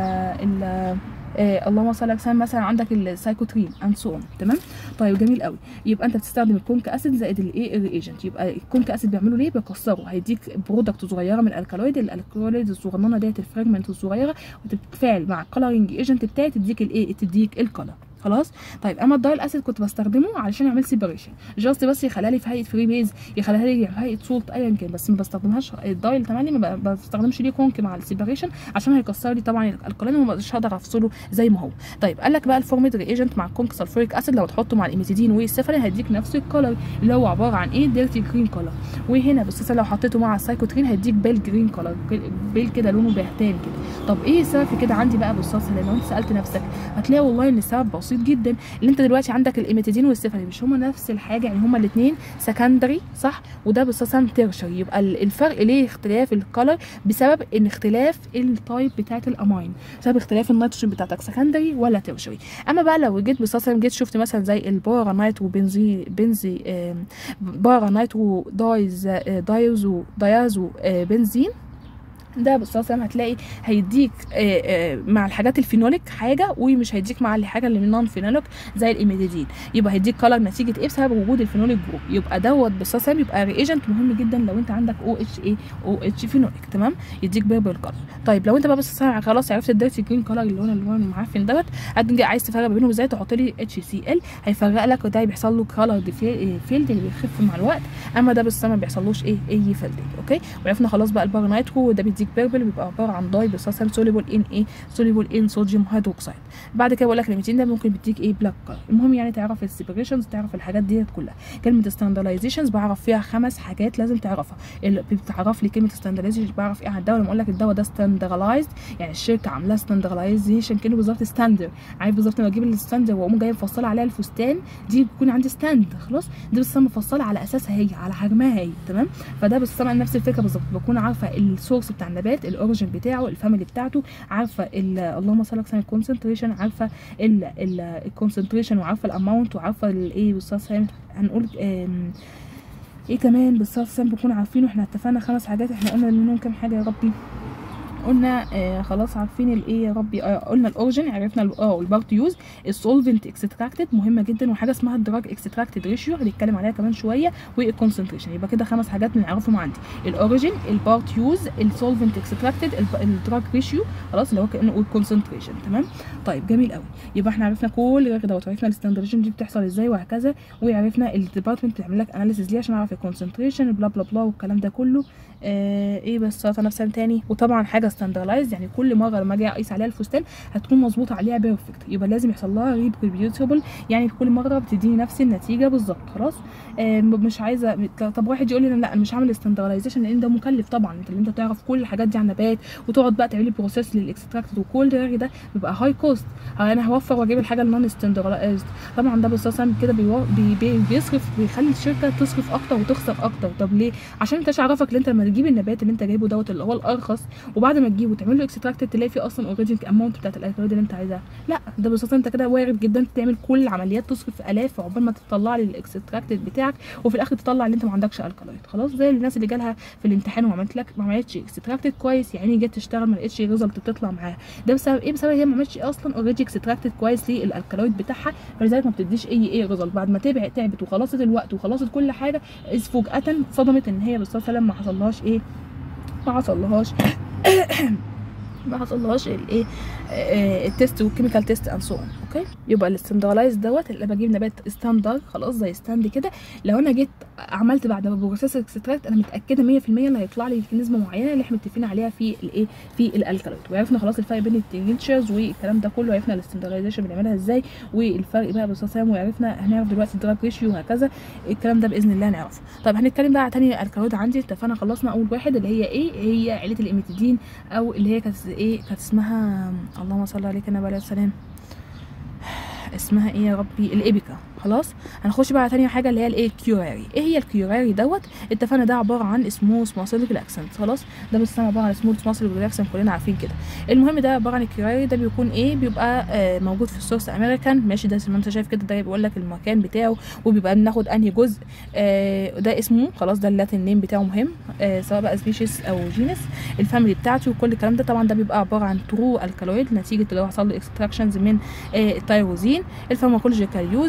ال آه اللهم صل على وسلم مثلا عندك السايكوترين اند سو تمام طيب جميل قوي يبقى انت بتستخدم الكونك اسيد زائد الايه الريجنت يبقى الكونك اسيد بيعملوا ليه بيكسروا هيديك برودكت صغيره من الالكالويد الالكالويد الصغننه ديت الفراجمنت الصغيره وتتفاعل مع الكلرنج ايجنت بتاعي تديك الايه تديك الكلر خلاص طيب اما الدايل اسيد كنت بستخدمه علشان يعمل سيبريشن جاست بس يخليها لي في هيئه فري بيز يخليها لي في هيئه سولت ايا كان بس ما بستخدمهاش الدايل تملي ما ب- بستخدمش ليه كونك مع السيبريشن عشان هيكسر لي طبعا القلم ومش هقدر افصله زي ما هو طيب قال لك بقى الفورميد ريجنت مع الكونك سلفوريك اسيد لو تحطه مع الايميتيدين والسيفالين هيديك نفس الكلر اللي هو عباره عن ايه ديرتي جرين كلر وهنا بس لو حطيته مع السايكوترين هيديك بيل جرين كلر بيل كده لونه بهتان كده طب ايه السبب في كده عندي بقى بالصوص لو انت سالت نفسك هتلاقي والله ان السبب بسيط جدا اللي انت دلوقتي عندك الايميتيدين والسيفالين مش هما نفس الحاجه يعني هما الاثنين سكندري صح وده بالصوص تيرشري يبقى ال- الفرق ليه اختلاف الكلر بسبب ان اختلاف التايب بتاعت الامين بسبب اختلاف النيتروجين بتاعتك سكندري ولا تيرشري اما بقى لو جيت بالصوص جيت شفت مثلا زي البارانايت وبنزي بنزي آم، بارانايت ودايز آه، دايزو دايازو آه، بنزين ده بالصلصه هتلاقي هيديك آه، آه، مع الحاجات الفينوليك حاجه ومش هيديك مع الحاجه اللي من نون فينوليك زي الايميديدين يبقى هيديك كلر نتيجه ايه بسبب وجود الفينوليك جروب يبقى دوت بالصلصه يبقى ريجنت مهم جدا لو انت عندك او اتش اي او اتش فينوليك تمام يديك بيربل كلر طيب لو انت بقى بالصلصه خلاص عرفت الديرتي جرين كلر اللي هو اللي هو المعفن دوت هتجي عايز تفرق ما بينهم ازاي تحط لي اتش سي ال هيفرق لك وده بيحصل له كلر فيلد اللي بيخف مع الوقت اما ده بالصلصه ما بيحصلوش ايه اي فيلدنج اوكي وعرفنا خلاص بقى البارنايترو وده بيديك بيربل بيبقى عباره عن داي بصلصه سوليبل ان ايه سوليبل ان صوديوم هيدروكسيد بعد كده بقول لك الليميتين ده ممكن بيديك ايه بلاك كلر المهم يعني تعرف السيبريشنز تعرف الحاجات ديت كلها كلمه ستاندرلايزيشنز بعرف فيها خمس حاجات لازم تعرفها اللي بتعرف لي كلمه ستاندرلايزيشن بعرف ايه عن الدواء لما اقول لك الدواء ده ستاندرلايزد يعني الشركه عاملاه ستاندرلايزيشن كانه بالظبط ستاندر عارف بالظبط لما اجيب الستاندر واقوم جايه مفصله عليها الفستان دي بيكون عندي ستاند خلاص دي بس أنا مفصله على اساسها هي على حجمها هي تمام فده بس أنا نفس الفكره بالظبط بكون عارفه السورس بتاع النبات الاوريجن بتاعه الفاميلي بتاعته عارفه ال- اللهم صل على سيدنا الكونسنتريشن عارفه الكونسنتريشن وعارفه الاماونت وعارفه الايه بالظبط هنقول آم، ايه كمان بالظبط بنكون عارفينه احنا اتفقنا خمس حاجات احنا قلنا منهم كام حاجه يا ربي قلنا آه خلاص عارفين الايه يا ربي آه قلنا الاوريجن عرفنا ال- اه البارت يوز السولفنت اكستراكتد مهمه جدا وحاجه اسمها الدراج اكستراكتد ريشيو هنتكلم عليها كمان شويه والكونسنتريشن يبقى كده خمس حاجات بنعرفهم عندي الاوريجن البارت يوز السولفنت اكستراكتد الدراج ريشيو خلاص اللي هو كانه والكونسنتريشن تمام طيب جميل قوي يبقى احنا عرفنا كل ده وعرفنا الستاندريشن دي بتحصل ازاي وهكذا وعرفنا الديبارتمنت بتعمل لك اناليسيز ليه عشان اعرف الكونسنتريشن بلا بلا بلا والكلام ده كله آه ايه بس سلطه نفسها تاني وطبعا حاجه ستاندرلايز يعني كل مره لما اجي اقيس عليها الفستان هتكون مظبوطه عليها بيرفكت يبقى لازم يحصل لها ريبريديوسبل يعني كل مره بتديني نفس النتيجه بالظبط خلاص آه مش عايزه طب واحد يقول لي لا انا مش هعمل ستاندرلايزيشن لان ده مكلف طبعا انت اللي انت تعرف كل الحاجات دي عن نبات وتقعد بقى تعملي بروسيس للاكستراكت وكل ده ده بيبقى هاي كوست انا هوفر واجيب الحاجه النون ستاندرلايزد طبعا ده بس كده بيو- بي بي بيصرف بيخلي الشركه تصرف اكتر وتخسر اكتر طب ليه عشان انت عرفك ان انت لما تجيب النبات اللي انت جايبه دوت اللي هو الارخص وبعد ما تجيبه تعمل له اكستراكت تلاقي فيه اصلا اوريجين اماونت بتاعت الالكالويد اللي انت عايزاها لا ده ببساطه انت كده وارد جدا تعمل كل العمليات تصرف الاف عقبال ما تطلع لي الاكستراكت بتاعك وفي الاخر تطلع ان انت ما عندكش الكالويد خلاص زي الناس اللي جالها في الامتحان وعملت لك ما عملتش اكستراكت كويس يعني جت تشتغل ما لقيتش ريزلت تطلع معاها ده بسبب ايه بسبب هي ما عملتش اصلا اوريدي اكستراكت كويس للالكالويد بتاعها فلذلك ما بتديش اي ايه ريزلت بعد ما تبعت تعبت وخلصت الوقت وخلصت كل حاجه إذ فجاه صدمت ان هي بالصلاه والسلام ما حصلهاش ايه ما حصلهاش ما حصلهاش الايه آه، التيست والكيميكال تيست اند سو اوكي يبقى الستاندرلايز دوت اللي بجيب نبات ستاندر خلاص زي ستاند كده لو انا جيت عملت بعد ما بروسيس اكستراكت انا متاكده 100% اللي هيطلع لي نسبه معينه اللي احنا متفقين عليها في الايه في الالكالويد وعرفنا خلاص الفرق بين التنجنشرز والكلام ده كله عرفنا الستاندرلايزيشن بنعملها ازاي والفرق بقى بالصسام وعرفنا هنعرف دلوقتي الدراج ريشيو وهكذا الكلام ده باذن الله هنعرفه طب هنتكلم بقى على تاني الكالويد عندي اتفقنا خلصنا اول واحد اللي هي ايه هي عيله الاميتيدين او اللي هي كانت ايه كانت اسمها اللهم صل عليك النبي عليه السلام اسمها ايه يا ربي الابيكا خلاص هنخش بقى على تاني حاجه اللي هي الايه كيوراري ايه هي الكيوراري دوت اتفقنا ده عباره عن سموث ماسل ريلاكسنت خلاص ده بس عباره عن سموث ماسل ريلاكسنت كلنا عارفين كده المهم ده عباره عن الكيوراري ده بيكون ايه بيبقى آه موجود في السورس امريكان ماشي ده زي ما انت شايف كده ده بيقول لك المكان بتاعه وبيبقى بناخد انهي جزء آه ده اسمه خلاص ده اللاتين نيم بتاعه مهم آه سواء بقى سبيشيس او جينس الفاميلي بتاعته وكل الكلام ده طبعا ده بيبقى عباره عن ترو الكالويد نتيجه اللي هو حصل له اكستراكشنز من آه التيروزين الفارماكولوجيكال يوز ده اللي هو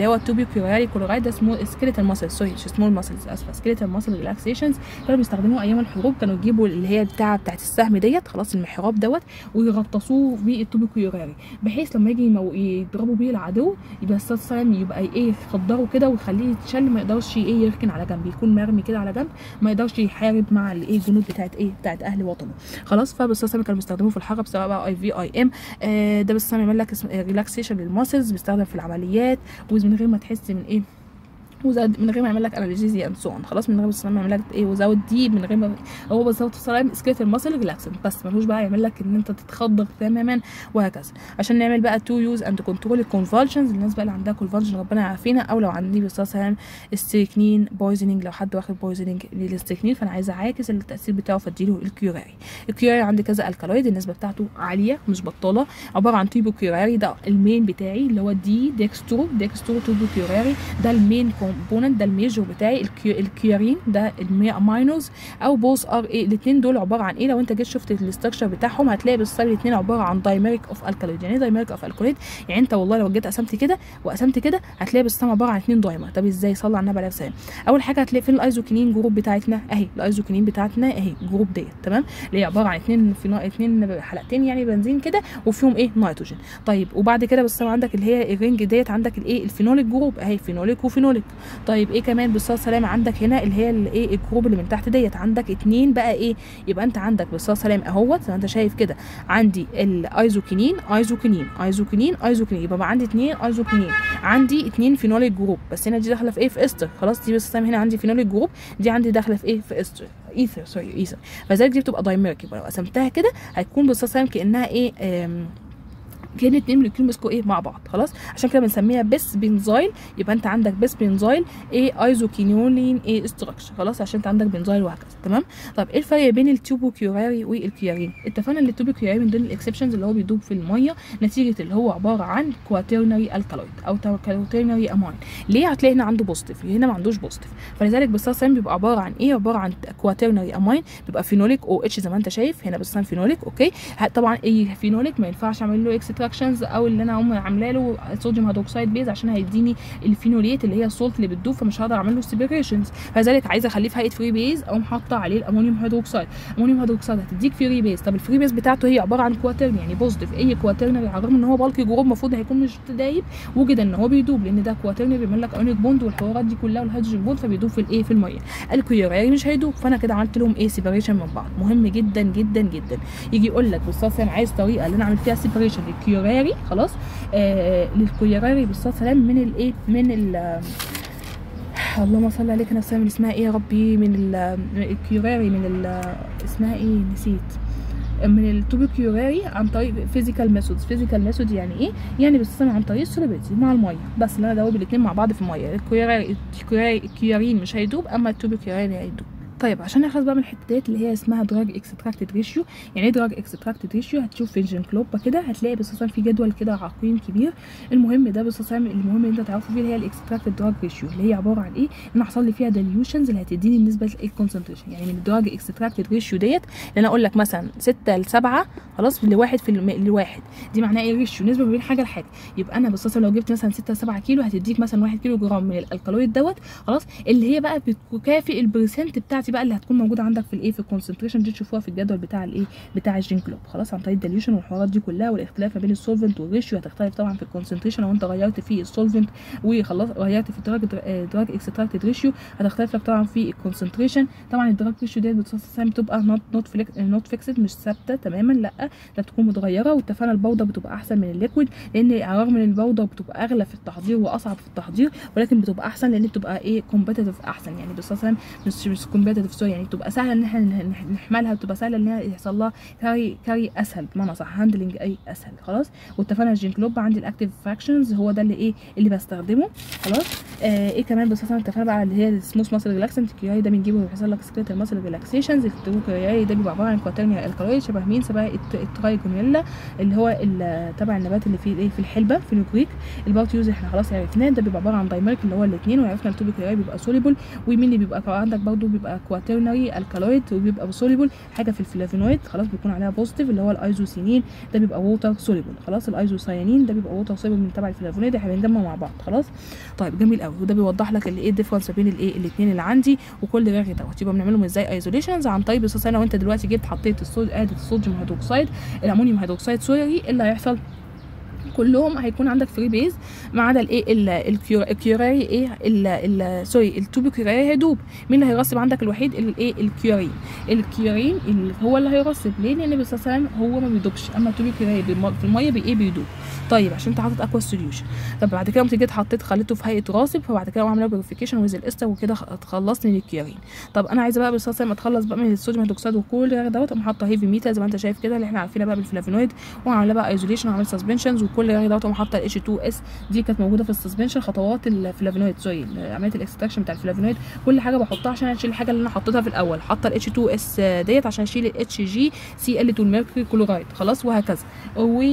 هو التوبيو كيوراري كلورايد ده اسمه سكيليتال ماسل سوري مش سمول ماسلز اسفه سكيليتال ماسل ريلاكسيشنز كانوا بيستخدموه ايام الحروب كانوا يجيبوا اللي هي بتاعه بتاعت السهم ديت خلاص المحراب دوت ويغطسوه بالتوبيو كيوراري بحيث لما يجي يمو- يضربوا بيه العدو يبقى الصاد سلام يبقى ايه يخدره كده ويخليه يتشل ما يقدرش ايه يركن على جنب يكون مرمي كده على جنب ما يقدرش يحارب مع الايه الجنود بتاعت ايه بتاعت اهل وطنه خلاص فبالصاد سلام كانوا بيستخدموه في الحرب سواء بقى اي في اي ام آه ده بس يعمل لك ريلاكسيشن للماسلز بيستخدم في العمليات ومن غير ما تحس من ايه وزاد من غير ما يعمل لك انالجيزيا اند سو خلاص من غير بس ما يعمل لك ايه وزود دي من غير ما هو بالظبط سلام سكيت الماسل ريلاكسنت بس ملوش بقى يعمل لك ان انت تتخدر تماما وهكذا عشان نعمل بقى تو يوز اند كنترول الكونفالشنز الناس بقى اللي عندها كونفالشن ربنا يعافينا او لو عندي بالظبط سلام الستريكنين بويزنينج لو حد واخد بويزنينج للستريكنين فانا عايزه اعاكس التاثير بتاعه فاديله الكيوراري الكيوراري عندي كذا الكالويد النسبه بتاعته عاليه مش بطاله عباره عن تيبو كيوراري ده المين بتاعي اللي هو دي ديكسترو ديكسترو تيبو كيوراري ده المين كومبوننت ده الميجور بتاعي الكيو الكيورين ده الماينوز او بوث ار ايه الاثنين دول عباره عن ايه لو انت جيت شفت الاستراكشر بتاعهم هتلاقي بالصلب الاثنين عباره عن دايميريك اوف الكالويد يعني ايه دايميريك اوف الكالويد يعني انت والله لو جيت قسمت كده وقسمت كده هتلاقي بالصلب عباره عن اثنين دايمر طب ازاي صلى على النبي عليه السلام اول حاجه هتلاقي فين الايزوكينين جروب بتاعتنا اهي الايزوكينين بتاعتنا اهي جروب ديت تمام اللي هي عباره عن اثنين في اثنين حلقتين يعني بنزين كده وفيهم ايه نيتروجين طيب وبعد كده بس عندك اللي هي الرينج ديت عندك الايه الفينوليك جروب اهي فينوليك وفينوليك طيب ايه كمان بالصلاه والسلام عندك هنا اللي هي الايه الجروب اللي من تحت ديت عندك اتنين بقى ايه يبقى انت عندك بالصلاه والسلام اهوت زي ما انت شايف كده عندي الايزوكينين ايزوكينين ايزوكينين ايزوكينين يبقى بقى عندي اتنين ايزوكينين عندي اتنين فينوليك جروب بس هنا دي داخله في ايه في استر خلاص دي بس هنا عندي فينوليك جروب دي عندي داخله في ايه في استر ايثر سوري ايثر فذلك دي بتبقى دايميرك يبقى لو قسمتها كده هتكون بالصلاه والسلام كانها ايه آم كان اتنين موليكيول مسكوا ايه مع بعض خلاص عشان كده بنسميها بس بنزايل يبقى انت عندك بس بنزايل ايه ايزوكينولين ايه استراكشر خلاص عشان انت عندك بنزايل وهكذا تمام طب ايه الفرق بين التوبوكيوراري والكيارين اتفقنا ان التوبوكيوراري من ضمن الاكسبشنز اللي هو بيدوب في الميه نتيجه اللي هو عباره عن كواترنري الكالويد او كواترنري امين ليه هتلاقي هنا عنده بوزيتيف هنا ما عندوش بوزيتيف فلذلك بالصلصه بيبقى عباره عن ايه عباره عن كواترنري امين بيبقى فينوليك او اتش زي ما انت شايف هنا بس فينوليك اوكي طبعا ايه فينوليك ما ينفعش اعمل له اكستراكشنز او اللي انا هم عامله له صوديوم هيدروكسيد بيز عشان هيديني الفينوليت اللي هي السولت اللي بتدوب فمش هقدر اعمل له سيبريشنز فلذلك عايزه اخليه في هيئه فري بيز اقوم حاطه عليه الامونيوم هيدروكسيد الامونيوم هيدروكسيد هتديك فري بيز طب الفري بيز بتاعته هي عباره عن كواترن يعني بوزيتيف اي كواترنري على الرغم ان هو بالكي جروب المفروض هيكون مش دايب وجد ان هو بيدوب لان ده كواترنري بيعمل لك ايونيك بوند والحوارات دي كلها والهيدروجين بوند فبيدوب في الايه في الميه الكيوراري مش هيدوب فانا كده عملت لهم ايه سيبريشن من بعض مهم جدا جدا جدا يجي يقول لك بالصلصه انا عايز طريقه اللي انا اعمل فيها سيبريشن للكيوراري خلاص آه للكيوراري بالصلاه والسلام من الايه من ال اللهم صل عليك نفسها من اسمها ايه يا ربي من ال- الكيوراري من ال- اسمها ايه نسيت من التوبيكيوراري عن طريق فيزيكال ميثودز فيزيكال ميثود يعني ايه يعني بستخدم عن طريق السوليبيتي مع الميه بس اللي انا ادوب الاثنين مع بعض في الميه الكيوراري الكيوراري- الكيورين مش هيدوب اما التوبيكيوراري هيدوب طيب عشان نخلص بقى من الحتات اللي هي اسمها دراج اكستراكتد ريشيو يعني ايه دراج اكستراكتد ريشيو هتشوف في جنكلوبا كده هتلاقي بس في جدول كده عقيم كبير المهم ده بس المهم اللي انت تعرفه فيه اللي هي الاكستراكتد دراج ريشيو اللي هي عباره عن ايه ان حصل لي فيها ديليوشنز اللي هتديني النسبه الكونسنتريشن يعني من الدراج اكستراكتد ريشيو ديت اللي انا اقول لك مثلا 6 ل 7 خلاص لواحد في الم... لواحد دي معناها ايه ريشيو نسبه ما بين حاجه لحاجه يبقى انا بس لو جبت مثلا 6 7 كيلو هتديك مثلا 1 كيلو جرام من الالكالويد دوت خلاص اللي هي بقى بتكافئ البرسنت بتاعتي بقى اللي هتكون موجوده عندك في الايه في الكونسنتريشن دي تشوفوها في الجدول بتاع الايه بتاع الجين كلوب خلاص عن طريق الديليوشن والحوارات دي كلها والاختلاف ما بين السولفنت والريشيو هتختلف طبعا في الكونسنتريشن لو انت غيرت في السولفنت وخلاص غيرت في الدراج دراج اكستراكتد ريشيو هتختلف لك طبعا في الكونسنتريشن طبعا الدراج ريشيو ديت بتبقى نوت نوت نوت فيكسد مش ثابته تماما لا ده بتكون متغيره واتفقنا البودره بتبقى احسن من الليكويد لان على الرغم ان البودره بتبقى اغلى في التحضير واصعب في التحضير ولكن بتبقى احسن لان بتبقى ايه كومبيتيتيف احسن يعني بس مثلا مش مش كومبيتيتيف سوري يعني بتبقى سهله ان احنا نحملها بتبقى سهله ان هي يحصل لها كاري كاري اسهل بمعنى صح هاندلنج اي اسهل خلاص واتفقنا الجين كلوب عندي الاكتيف فراكشنز هو ده اللي ايه اللي بستخدمه خلاص آه ايه كمان بس مثلا اتفقنا بقى اللي هي السموث ماسل ريلاكسنت الكيوري ده بنجيبه بيحصل لك سكريت الماسل ريلاكسيشنز الكيوري ده بيبقى عباره عن كواترنيا الكالويد شبه مين شبه الترايجونيلا اللي هو تبع النبات اللي فيه ايه في الحلبه في الجريك الباوت يوز احنا خلاص عرفناه ده بيبقى عباره عن دايميرك اللي هو الاثنين وعرفنا التوبيك بيبقى سوليبل ومين اللي بيبقى عندك برضه بيبقى كواترنري الكالويد وبيبقى سوليبل حاجه في الفلافونويد خلاص بيكون عليها بوزيتيف اللي هو الايزوسينين ده بيبقى ووتر سوليبل خلاص الايزوسيانين ده بيبقى ووتر سوليبل من تبع الفلافونويد احنا بنجمع مع بعض خلاص طيب جميل قوي وده بيوضح لك الايه الديفرنس بين الايه الاثنين اللي عندي وكل رغي دوت يبقى بنعملهم ازاي ايزوليشنز عن طيب اساس انا وانت دلوقتي جيت حطيت الصود ادي الصوديوم هيدروكسيد الامونيوم هيدروكسيد سوري ايه اللي هيحصل كلهم هيكون عندك فري بيز ما عدا الايه الكيوراري ايه ال ال سوري التوبو كيوراري هيدوب مين اللي هيرسب عندك الوحيد الايه الكيورين الكيورين اللي هو اللي هيرسب ليه لان النبي صلى الله عليه وسلم هو ما بيدوبش اما التوبو كيوراري في الميه بايه بيدوب طيب عشان انت حاطط اكوا سوليوشن طب بعد كده قمت جيت حطيت خليته في هيئه راسب فبعد كده عامله بيريفيكيشن ويز الاستر وكده اتخلصت من الكيورين طب انا عايزه بقى بالصلصه ما اتخلص بقى من الصوديوم هيدروكسيد وكل دوت اقوم حاطه هيفي ميتا زي ما انت شايف كده اللي احنا عارفينها بقى بالفلافونويد وعامله بقى ايزوليشن وعامله سسبنشنز وكل رغي دوت حاطه اتش 2 اس دي كانت موجوده في السسبنشن خطوات الفلافونويد سوري عمليه الاكستراكشن بتاع الفلافونويد كل حاجه بحطها عشان اشيل الحاجه اللي انا حطيتها في الاول حاطه الاتش 2 اس ديت عشان اشيل الاتش جي سي ال 2 الميركوري كلورايد خلاص وهكذا و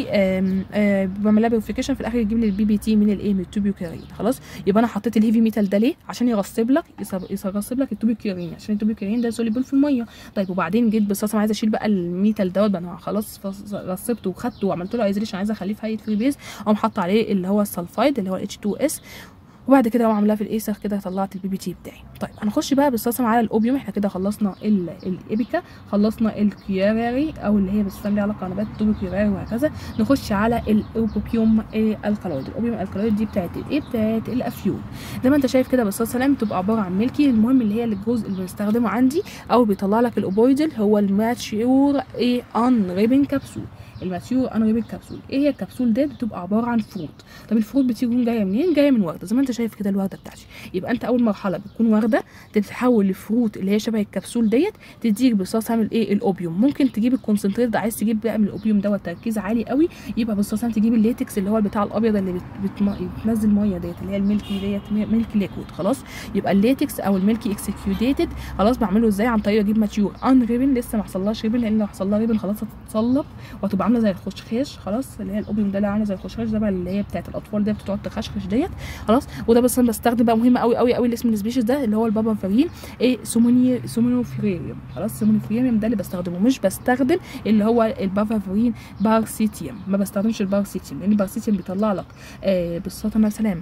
بعملها بيريفيكيشن في الاخر يجيب لي البي بي تي من الايه من التوبيوكارين خلاص يبقى انا حطيت الهيفي ميتال ده ليه عشان يرسب لك يرسب لك التوبيوكارين عشان التوبيوكارين ده سوليبل في الميه طيب وبعدين جيت بس انا عايزه اشيل بقى الميتال دوت بقى انا خلاص رسبته وخدته وعملت له ايزوليشن عايزه اخليه في هيئه فري بيز اقوم حاطه عليه اللي هو السلفايد اللي هو اتش 2 اس وبعد كده اقوم عاملاها في الايسر كده طلعت البي بي تي بتاعي طيب هنخش بقى بالصلصه على الاوبيوم احنا كده خلصنا الابيكا خلصنا الكياراري او اللي هي بتستعمل ليها علاقه نبات توبو كياراري وهكذا نخش على الاوبيوم إيه الكالويد الاوبيوم الكالويد دي بتاعت ايه بتاعت الافيول زي ما انت شايف كده بالصلصه لام بتبقى عباره عن ملكي المهم اللي هي الجزء اللي بنستخدمه عندي او بيطلع لك الاوبويدل هو الماتشيور ايه ان ريبن كبسول الماتيور انريبل كبسول ايه هي الكبسول ديت بتبقى عباره عن فروت طب الفروت بتكون جايه منين جايه من ورده زي ما انت شايف كده الورده بتاعتي يبقى انت اول مرحله بتكون ورده تتحول لفروت اللي هي شبه الكبسول ديت تديك بالصلصه عامل ايه الاوبيوم ممكن تجيب الكونسنتريت ده عايز تجيب بقى من الاوبيوم دوت تركيز عالي قوي يبقى بالصلصه تجيب الليتكس اللي هو بتاع الابيض اللي بت... بت... بتنزل ميه ديت اللي هي الميلكي ديت ميلكي ليكويد خلاص يبقى الليتكس او الميلكي اكسكيوديتد خلاص بعمله ازاي عن طريق اجيب ماتيور ان ريبن لسه ما حصلهاش ريبن لان لو حصل لها ريبن خلاص هتتصلب وهتبقى عامله زي الخشخاش خلاص اللي هي الاوبيوم ده اللي عامله زي الخشخاش ده بقى اللي هي بتاعت الاطفال دي بتقعد تخشخش ديت خلاص وده بس انا بستخدم بقى مهم قوي قوي قوي الاسم السبيشيز ده اللي هو البابا فارين ايه سوموني سومونوفيريوم خلاص سومونوفيريوم ده اللي بستخدمه مش بستخدم اللي هو البابا فارين بارسيتيوم ما بستخدمش البارسيتيوم لان البارسيتيوم بيطلع لك آه بالصلاه سلام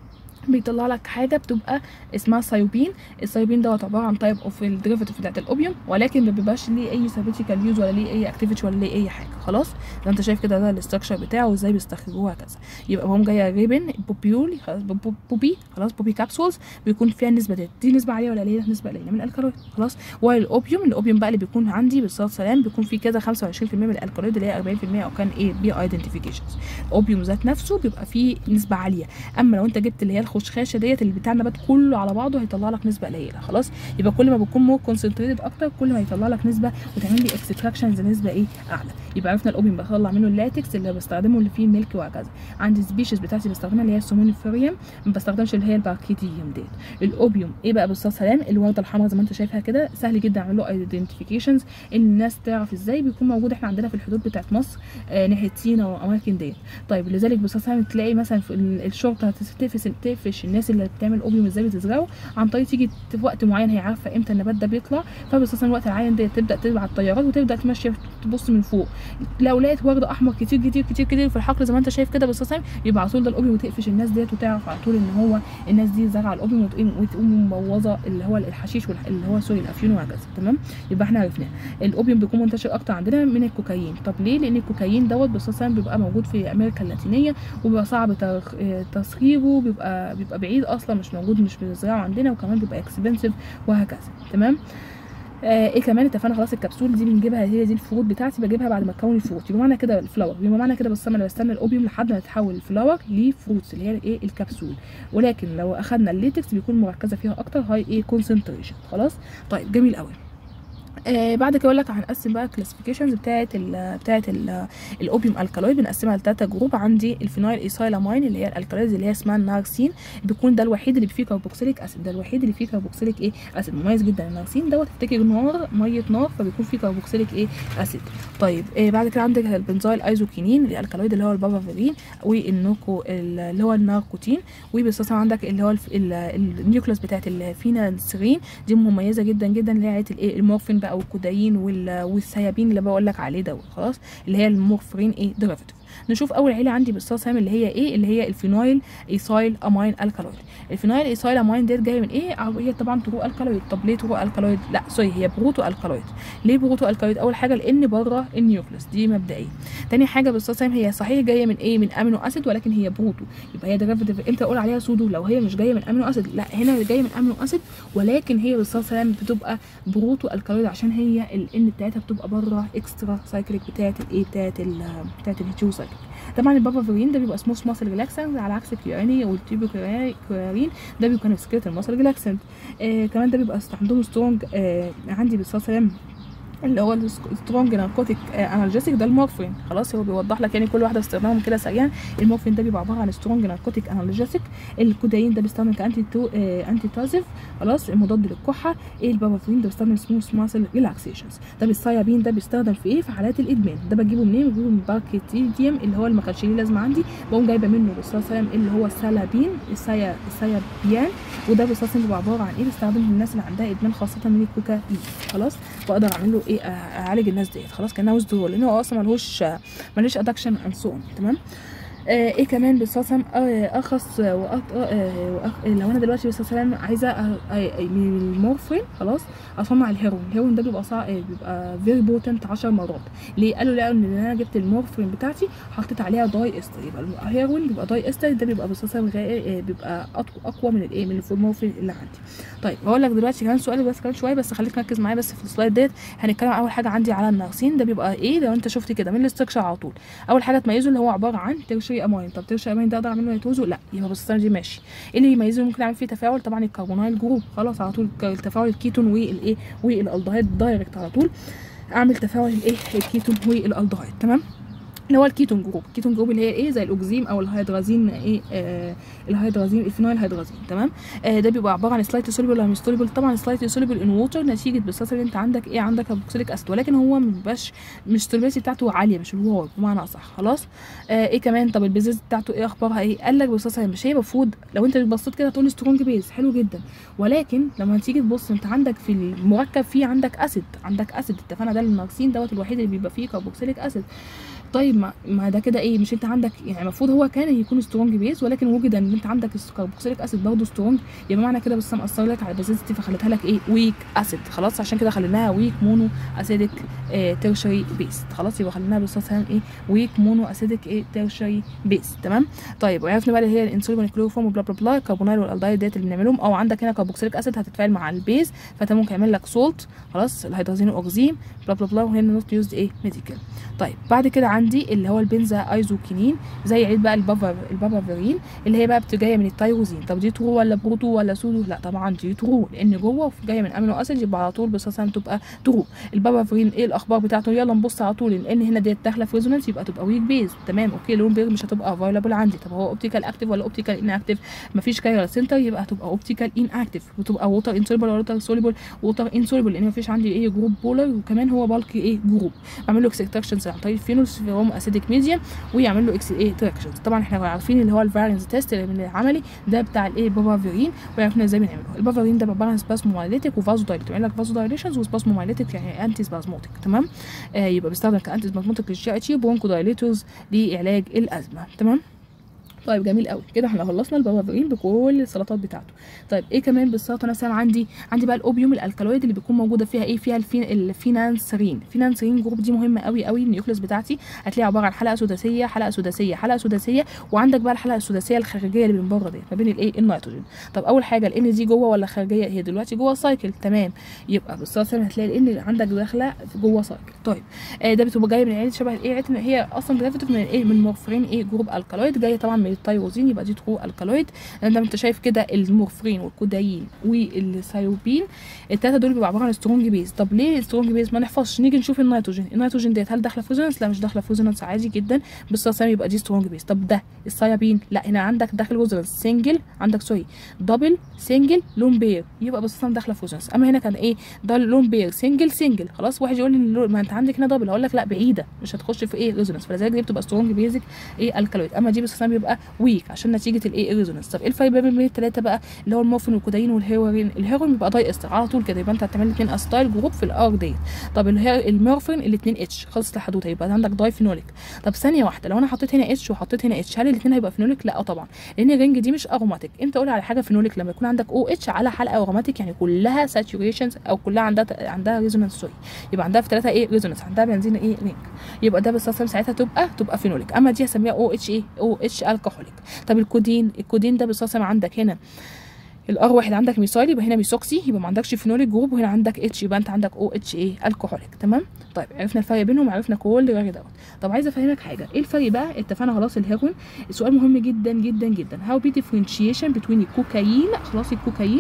بيطلع لك حاجه بتبقى اسمها سايوبين السايوبين دوت عباره عن تايب اوف الديريفاتيف بتاعت الاوبيوم ولكن ما بيبقاش ليه اي ثيرابيوتيكال يوز ولا ليه اي اكتيفيتي ولا ليه اي حاجه خلاص زي انت شايف كده ده الاستراكشر بتاعه وازاي بيستخرجوه هكذا يبقى هم جايه ريبن بوبيول خلاص بوبي خلاص بوبي كابسولز بيكون فيها النسبه ديت دي نسبه عاليه ولا قليله نسبه قليله من الالكالويد خلاص والاوبيوم الاوبيوم بقى اللي بيكون عندي بالصلاه سلام بيكون فيه كده 25% من الالكالويد اللي هي 40% او كان ايه بي ايدنتيفيكيشنز الاوبيوم ذات نفسه بيبقى فيه نسبه عاليه اما لو انت جبت اللي هي الخشخاشه ديت اللي بتاع النبات كله على بعضه هيطلع لك نسبه قليله خلاص يبقى كل ما بتكون مور كونسنتريتد اكتر كل ما يطلع لك نسبه وتعمل لي اكستراكشنز نسبه ايه اعلى يبقى عرفنا الاوبيوم بطلع منه اللاتكس اللي بستخدمه اللي فيه الميلك وهكذا عندي السبيشيز بتاعتي بستخدمها اللي هي السومونيفيريوم ما بستخدمش اللي هي الباركيتيوم ديت الاوبيوم ايه بقى بالصلاه سلام الورده الحمراء زي ما انت شايفها كده سهل جدا اعمل له ايدنتيفيكيشنز ان الناس تعرف ازاي بيكون موجود احنا عندنا في الحدود بتاعت مصر آه ناحيه سينا واماكن ديت طيب لذلك بالصلاه سلام تلاقي مثلا في الشرطه تقفش تقفش الناس اللي بتعمل اوبيوم ازاي بتزرعه عن طريق تيجي في وقت معين هي عارفه امتى النبات ده بيطلع فبالصلاه الوقت العين ده تبدا تبعت طيارات وتبدا تمشي تبص من فوق لو لقيت ورد احمر كتير كتير كتير كتير في الحقل زي ما انت شايف كده بالصلاه يبقى على طول ده الاوبيوم وتقفش الناس ديت وتعرف على طول ان هو الناس دي زرع الاوبيوم وتقوم وتقوم مبوظه اللي هو الحشيش اللي هو سوري الافيون وهكذا تمام يبقى احنا عرفنا الاوبيوم بيكون منتشر اكتر عندنا من الكوكايين طب ليه لان الكوكايين دوت بالصلاه بيبقى موجود في امريكا اللاتينيه وبيبقى صعب تسخيره بيبقى بيبقى بعيد اصلا مش موجود مش بنزرعه عندنا وكمان بيبقى اكسبنسيف وهكذا تمام آه ايه كمان اتفقنا خلاص الكبسول دي بنجيبها هي دي الفروت بتاعتي بجيبها بعد ما تكون الفروت يبقى معنى كده الفلاور يبقى معنى كده بس انا بستنى الاوبيوم لحد ما تتحول الفلاور لفروتس اللي هي ايه الكبسول ولكن لو اخدنا الليتكس بيكون مركزه فيها اكتر هاي ايه كونسنتريشن خلاص طيب جميل قوي آه بعد كده اقول لك هنقسم بقى الكلاسيفيكيشنز بتاعه ال بتاعه ال الاوبيوم الكالويد بنقسمها لثلاثه جروب عندي الفينايل ايثايلامين اللي هي الالكالويد اللي هي اسمها النارسين بيكون ده الوحيد اللي فيه كربوكسيليك اسيد ده الوحيد اللي فيه كربوكسيليك ايه اسيد مميز جدا النارسين دوت تفتكر نار ميه نار فبيكون فيه كربوكسيليك ايه اسيد طيب آه بعد كده عندك البنزايل ايزوكينين الالكالويد اللي هو البافافيرين والنوكو اللي هو الناركوتين وباستثناء عندك اللي هو الف- ال- النيوكليوس بتاعت الفينانسرين دي مميزه جدا جدا اللي هي عيله الايه المورفين بقى والكودايين وال- والثيابين اللي بقول لك عليه دوت خلاص اللي هي المورفرين ايه ديريفاتيف نشوف اول عيله عندي باستاذ هام اللي هي ايه اللي هي الفينايل ايثايل امين الكالويد الفينايل ايثايل امين ديت جايه من ايه أو هي طبعا ترو الكالويد طب ليه ترو الكالويد لا سوري هي بروتو الكالويد ليه بروتو الكالويد اول حاجه لان بره النيوكليوس دي مبدئيا تاني حاجه باستاذ هام هي صحيح جايه من ايه من امينو اسيد ولكن هي بروتو يبقى هي ديريفاتيف امتى اقول عليها سودو لو هي مش جايه من امينو اسيد لا هنا جايه من امينو اسيد ولكن هي باستاذ هام بتبقى بروتو الكالويد عشان هي الان بتاعتها بتبقى بره اكسترا سايكليك بتاعت الايه بتاعت ال بتاعت الهيتشو سايكليك طبعا البافافيرين ده بيبقى سموث ماسل ريلاكسنت على عكس الكيوراني والتيبوكيورين ده بيكون سكيلتال ماسل ريلاكسنت آه كمان ده بيبقى عندهم سترونج آه عندي بالصلصه اللي هو السترونج ناركوتيك انالجيسيك ده المورفين خلاص هو بيوضح لك يعني كل واحده استخدامهم كده سريعا المورفين ده بيبقى عباره عن سترونج ناركوتيك انالجيسيك الكودايين ده بيستخدم كانتي تو آه انتي تازيف خلاص مضاد للكحه ايه البابافين ده بيستخدم سموث ماسل ريلاكسيشنز طب السايابين ده بيستخدم في ايه في حالات الادمان ده بجيبه منين بجيبه من باركيتيديوم اللي هو اللي ما كانش ليه لازمه عندي بقوم جايبه منه بالصلصه اللي هو السالابين السايا السايابيان وده بالصلصه بيبقى عباره عن ايه بستخدمه للناس اللي عندها ادمان خاصه من الكوكايين خلاص بقدر اعمل له ايه اعالج الناس ديت خلاص كانها ويزدرول لان هو اصلا ملهوش ملوش ادكشن اند سو تمام آه ايه كمان بالصلصه آه ارخص وأط... آه وأخ... لو انا دلوقتي بالصلصه عايزه آه آه من المورفين خلاص اصنع الهيروين الهيروين ده بيبقى صع... آه بيبقى فيري بوتنت 10 مرات ليه قالوا لا ان انا جبت المورفين بتاعتي حطيت عليها داي استر يبقى الهيروين بيبقى داي استر ده بيبقى بالصلصه آه بيبقى اقوى من الايه من المورفين اللي عندي طيب بقول لك دلوقتي كمان سؤال بس كمان شويه بس خليك مركز معايا بس في السلايد ديت هنتكلم اول حاجه عندي على النارسين ده بيبقى ايه لو انت شفت كده من الاستكشر على طول اول حاجه تميزه اللي هو عباره عن ترشري امين طب ترشري امين ده اقدر اعمل له نيتروزو لا يبقى بس دي ماشي ايه اللي يميزه ممكن اعمل فيه تفاعل طبعا الكربونايل جروب خلاص على طول التفاعل الكيتون والايه والالدهيد دايركت على طول اعمل تفاعل الايه الكيتون والالدهيد تمام اللي هو الكيتون جروب الكيتون جروب اللي هي ايه زي الاوكزيم او الهيدرازين ايه آه الهيدرازين الفينايل هيدرازين تمام آه ده بيبقى عباره عن سلايت سوليبل ولا مش سوليبل طبعا سلايت سوليبل ان ووتر نتيجه بالصلصه اللي انت عندك ايه عندك كاربوكسيليك اسيد ولكن هو مبقاش مش السوليبيليتي بتاعته عاليه مش الواو بمعنى اصح خلاص آه ايه كمان طب البيزز بتاعته ايه اخبارها ايه قال لك بالصلصه مش هي المفروض لو انت بصيت كده تقول سترونج بيز حلو جدا ولكن لما تيجي تبص انت عندك في المركب فيه عندك اسيد عندك اسيد اتفقنا ده الماركسين دوت الوحيد اللي بيبقى فيه كاربوكسيليك اسيد طيب ما, ما ده كده ايه مش انت عندك يعني المفروض هو كان يكون سترونج بيز ولكن وجد ان انت عندك الكربوكسيليك اسيد برضه سترونج يبقى معنى كده بس مأثر لك على البيزيستي فخلتها لك ايه ويك اسيد خلاص عشان كده خليناها ويك مونو اسيدك اه تيرشري بيز خلاص يبقى خليناها بالصوص ايه ويك مونو اسيدك ايه تيرشري بيز تمام طيب وعرفنا بقى اللي هي الانسولين والكلوروفورم وبلا بلا بلا الكربونايل والالدايد ديت اللي بنعملهم او عندك هنا كربوكسيليك اسيد هتتفاعل مع البيز فانت ممكن يعمل لك سولت خلاص الهيدروجين اوكسيم بلا بلا بلا وهنا نوت يوزد ايه ميديكال طيب بعد كده عندي اللي هو البنزا ايزوكينين زي عيد بقى البافا البافافيرين اللي هي بقى جايه من التايروزين طب دي ترو ولا بروتو ولا سودو لا طبعا دي ترو لان جوه جايه من امينو اسيد يبقى على طول بصوصا تبقى ترو البافافيرين ايه الاخبار بتاعته يلا نبص على طول لان هنا ديت داخله في ريزونانس يبقى تبقى ويك بيز تمام اوكي لون بير مش هتبقى افايلابل عندي طب هو اوبتيكال اكتيف ولا اوبتيكال ان اكتيف مفيش كايرال سنتر يبقى هتبقى اوبتيكال ان اكتيف وتبقى ووتر انسوليبل ولا ووتر سوليبل ووتر انسوليبل لان مفيش عندي ايه جروب بولر وكمان هو بالك ايه جروب بعمل له اكستراكشنز عن طريق الفينولز في روم اسيديك ميديا ويعمل له اكس ايه تراكشنز طبعا احنا عارفين اللي هو الفارينز تيست اللي من العملي ده بتاع الايه بافافيرين وعرفنا ازاي بنعمله البافافيرين ده عباره عن سباسمومايليتيك وفازو دايليتيك بيعمل لك فازو دايليشنز وسباسمومايليتيك يعني انتي سبازموتيك تمام آه يبقى بيستخدم كانتي سبازموتيك للجي اتش برونكو دايليتورز لعلاج الازمه تمام طيب جميل قوي كده احنا خلصنا البافافيرين بكل السلطات بتاعته طيب ايه كمان بالسلطه مثلا عندي عندي بقى الاوبيوم الالكالويد اللي بيكون موجوده فيها ايه فيها الفين الفينانسرين الفينانسرين جروب دي مهمه قوي قوي النيوكليس بتاعتي هتلاقيها عباره عن حلقه سداسيه حلقه سداسيه حلقه سداسيه وعندك بقى الحلقه السداسيه الخارجيه اللي من بره دي ما بين الايه النيتروجين طب اول حاجه الان دي جوه ولا خارجيه هي دلوقتي جوه سايكل تمام يبقى بالسلطه هتلاقي الان عندك داخله جوه سايكل طيب آه ده بتبقى جايه من عيله شبه الايه عيله هي اصلا ديريفيتيف من الايه من مورفرين ايه جروب الكالويد جايه طبعا من التايروزين يبقى دي ترو الكالويد لان انت شايف كده المورفين والكودايين والثايروبين التلاته دول بيبقوا عباره عن سترونج بيز طب ليه سترونج بيز ما نحفظش نيجي نشوف النيتروجين النيتروجين ديت هل داخله في ريزونانس لا مش داخله في ريزونانس عادي جدا بالصلصه يبقى دي سترونج بيز طب ده الصيابين لا هنا عندك داخل ريزونانس سنجل عندك سوري دبل سنجل لون بير يبقى بالصلصه داخله في ريزونانس اما هنا كان ايه ده لون بير سنجل سنجل خلاص واحد يقول لي ما انت عندك هنا دبل اقول لك لا بعيده مش هتخش في ايه ريزونانس فلذلك دي بتبقى سترونج بيزك ايه الكالويد اما دي بالصلصه بيبقى ويك عشان نتيجه الايه الريزونانس طب ايه الفرق بين الثلاثه بقى اللي هو المورفين والكودايين والهيروين الهيروين بيبقى داي استر على طول كده يبقى انت هتعمل اثنين استايل جروب في الار ديت طب المورفين الاثنين اتش خلص لحدوته يبقى عندك داي فينوليك طب ثانيه واحده لو انا حطيت هنا اتش وحطيت هنا اتش هل الاثنين هيبقى فينوليك لا طبعا لان الرينج دي مش اروماتيك امتى اقول على حاجه فينوليك لما يكون عندك او اتش على حلقه اروماتيك يعني كلها ساتوريشنز او كلها عندها عندها ريزونانس سوري يبقى عندها في ثلاثه ايه ريزونانس عندها بنزين ايه رينج يبقى ده بس ساعتها تبقى تبقى فينوليك اما دي هسميها او اتش ايه او اتش الكحوليك طب الكودين الكودين ده بس عندك هنا الار واحد عندك ميثايل يبقى هنا ميثوكسي يبقى ما عندكش فينوليك جروب وهنا عندك اتش يبقى انت عندك او اتش ايه الكحوليك تمام طيب عرفنا الفرق بينهم عرفنا كل غير دوت طب عايزه افهمك حاجه ايه الفرق بقى اتفقنا خلاص الهيروين السؤال مهم جدا جدا جدا هاو بي ديفرنشيشن بين الكوكايين خلاص الكوكايين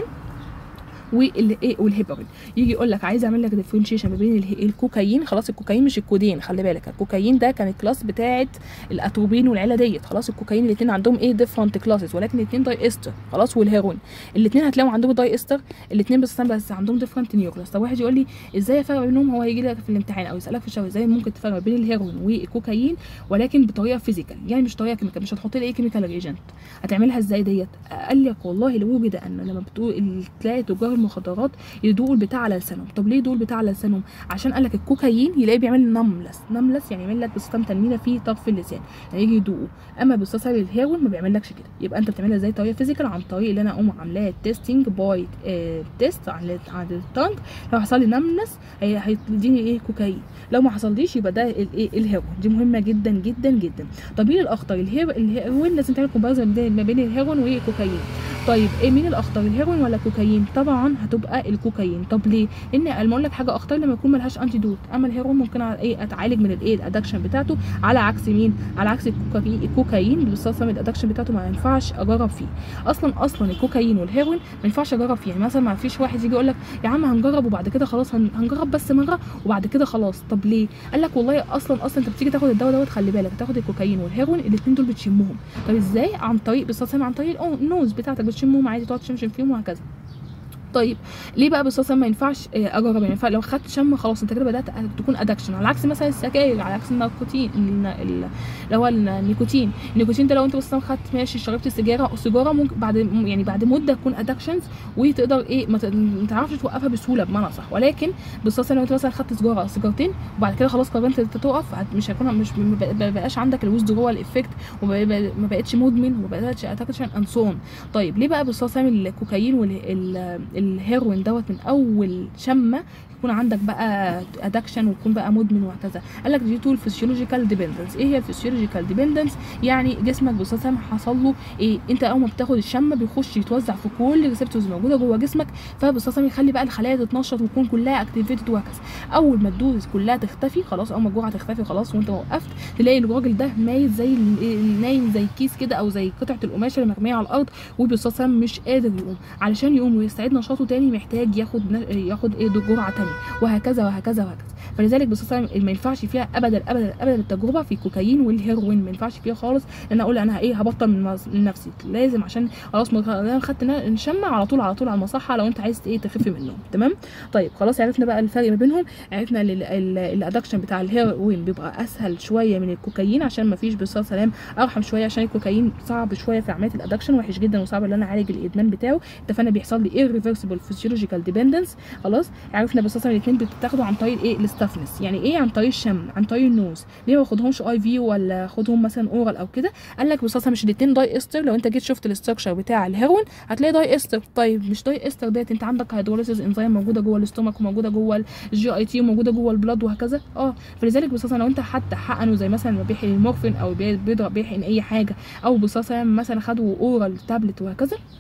والايه والهيبرين يجي يقول لك عايز اعمل لك ديفرنشيشن ما بين الكوكايين خلاص الكوكايين مش الكودين خلي بالك الكوكايين ده كان الكلاس بتاعه الاتروبين والعيله ديت خلاص الكوكايين الاثنين عندهم ايه ديفرنت كلاسز ولكن الاثنين داي استر خلاص والهيروين الاثنين هتلاقوا عندهم داي استر الاثنين بس بس عندهم ديفرنت نيوكلاس طب واحد يقول لي ازاي افرق بينهم هو هيجي لك في الامتحان او يسالك في الشهر ازاي ممكن تفرق ما بين الهيروين والكوكايين ولكن بطريقه فيزيكال يعني مش طريقه كيميكال مش هتحط لي اي كيميكال ريجنت هتعملها ازاي ديت قال لك والله لو وجد ان لما بتقول تلاقي تجار المخدرات يدوقوا البتاع على لسانهم طب ليه يدوقوا البتاع على لسانهم عشان قال لك الكوكايين يلاقيه بيعمل نملس نملس يعني يعمل لك بسطام تنميله في طرف اللسان يعني يجي يدوقوا اما بالصلصه الهيروين ما بيعملكش كده يبقى انت بتعملها ازاي طريقه فيزيكال عن طريق اللي انا اقوم عاملاه تيستنج باي آه تيست على على التانج لو حصل لي نملس هيديني ايه كوكايين لو ما حصليش يبقى ده الايه الهيروين دي مهمه جدا جدا جدا طب مين الاخطر الهيروين لازم تعمل كومباريزون ما بين الهيروين والكوكايين طيب ايه مين الاخطر الهيروين ولا الكوكايين طبعا هتبقى الكوكايين طب ليه لان لما اقول لك حاجه اخطر لما يكون ملهاش انتي دوت اما الهيروين ممكن ايه اتعالج من الايه الادكشن بتاعته على عكس مين على عكس الكوكايين الكوكايين بالصلصه الادكشن بتاعته ما ينفعش اجرب فيه اصلا اصلا الكوكايين والهيروين ما ينفعش اجرب فيه يعني مثلا ما فيش واحد يجي يقول لك يا عم هنجرب وبعد كده خلاص هنجرب بس مره وبعد كده خلاص طب ليه قال لك والله اصلا اصلا انت بتيجي تاخد الدواء دوت خلي بالك تاخد الكوكايين والهيروين الاثنين دول بتشمهم طب ازاي عن طريق بالصلصه عن طريق النوز بتاعتك بتشمهم عادي تقعد تشمشم فيهم وهكذا طيب ليه بقى بالصلصه ما ينفعش اجرب يعني لو خدت شم خلاص انت كده بدات تكون ادكشن على عكس مثلا السجاير على عكس النيكوتين اللي هو النيكوتين النيكوتين ده لو انت بس خدت ماشي شربت سيجاره او سيجاره ممكن بعد يعني بعد مده تكون ادكشنز وتقدر ايه ما تعرفش توقفها بسهوله بمعنى صح ولكن بالصلصه لو انت مثلا خدت سيجاره او سيجارتين وبعد كده خلاص قررت انت تقف مش هيكون مش ما بقاش عندك الويز جوه الايفكت وما بقتش مدمن وما بقتش ادكشن اند سون طيب ليه بقى بالصلصه الكوكايين وال الهيروين دوت من اول شمه يكون عندك بقى ادكشن وتكون بقى مدمن وهكذا قال لك دي طول فيسيولوجيكال ديبندنس ايه هي الفيسيولوجيكال ديبندنس يعني جسمك بصفه حصل له ايه انت اول ما بتاخد الشمه بيخش يتوزع في كل الريسبتورز موجوده جوه جسمك فبصفه يخلي بقى الخلايا تتنشط وتكون كلها اكتيفيتد وهكذا اول ما الدوز كلها تختفي خلاص اول ما الجرعه تختفي خلاص وانت وقفت تلاقي الراجل ده ميت زي نايم زي كيس كده او زي قطعه القماشه اللي مرميه على الارض وبصفه مش قادر يقوم علشان يقوم ويستعيد نشاطه تاني محتاج ياخد ياخد ايه جرعه تانيه وهكذا وهكذا وهكذا فلذلك بصفه ما ينفعش فيها ابدا ابدا ابدا التجربه في الكوكايين والهيروين ما ينفعش فيها خالص ان اقول انا ايه هبطل من, من نفسي لازم عشان خلاص ما خدت نشمع على طول على طول على المصحه لو انت عايز ايه تخف منهم تمام طيب خلاص عرفنا بقى الفرق ما بينهم عرفنا الادكشن بتاع الهيروين بيبقى اسهل شويه من الكوكايين عشان ما فيش بصفه سلام ارحم شويه عشان الكوكايين صعب شويه في عمليه الادكشن وحش جدا وصعب ان انا اعالج الادمان بتاعه اتفقنا بيحصل لي irreversible physiological dependence خلاص عرفنا بصفه الاثنين بتاخدوا عن طريق ايه الستافنس يعني ايه عن طريق الشم عن طريق النوز ليه ما باخدهمش اي في ولا اخدهم مثلا اورال او كده قال لك بصفه مش الاثنين داي استر لو انت جيت شفت الاستراكشر بتاع الهيروين هتلاقي داي استر طيب مش داي استر ديت انت عندك هيدروليسيس انزيم موجوده جوه الاستومك وموجوده جوه الجي اي تي وموجوده جوه البلاد وهكذا اه فلذلك بصفه لو انت حتى حقنوا زي مثلا بيحقن المورفين او بيضرب بيحقن اي حاجه او بصفه مثلا خدوا اورال تابلت وهكذا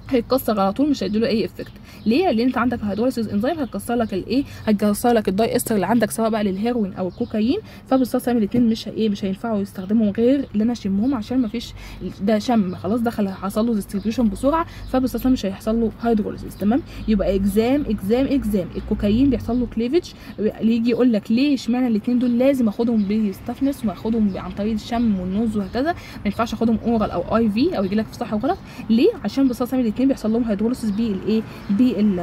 هيتكسر على طول مش هيديله اي افكت ليه لان انت عندك هيدروليسيس انزيم هتكسر لك الايه هتكسر لك الداي استر اللي عندك سواء بقى للهيروين او الكوكايين فبالصوص الاثنين مش ايه مش هينفعوا يستخدموا غير اللي انا اشمهم عشان ما فيش ده شم خلاص دخل حصل له ديستريبيوشن بسرعه فبالصوص مش هيحصل له هيدروليسيس تمام يبقى اكزام اكزام اكزام الكوكايين بيحصل له كليفج يجي يقول لك ليه اشمعنى الاثنين دول لازم اخدهم بستفنس واخدهم عن طريق الشم والنوز وهكذا ما ينفعش اخدهم اورال او اي في او يجي لك في صح وغلط ليه عشان بالصوص الاثنين بيحصل لهم هيدروليسيس بالايه بال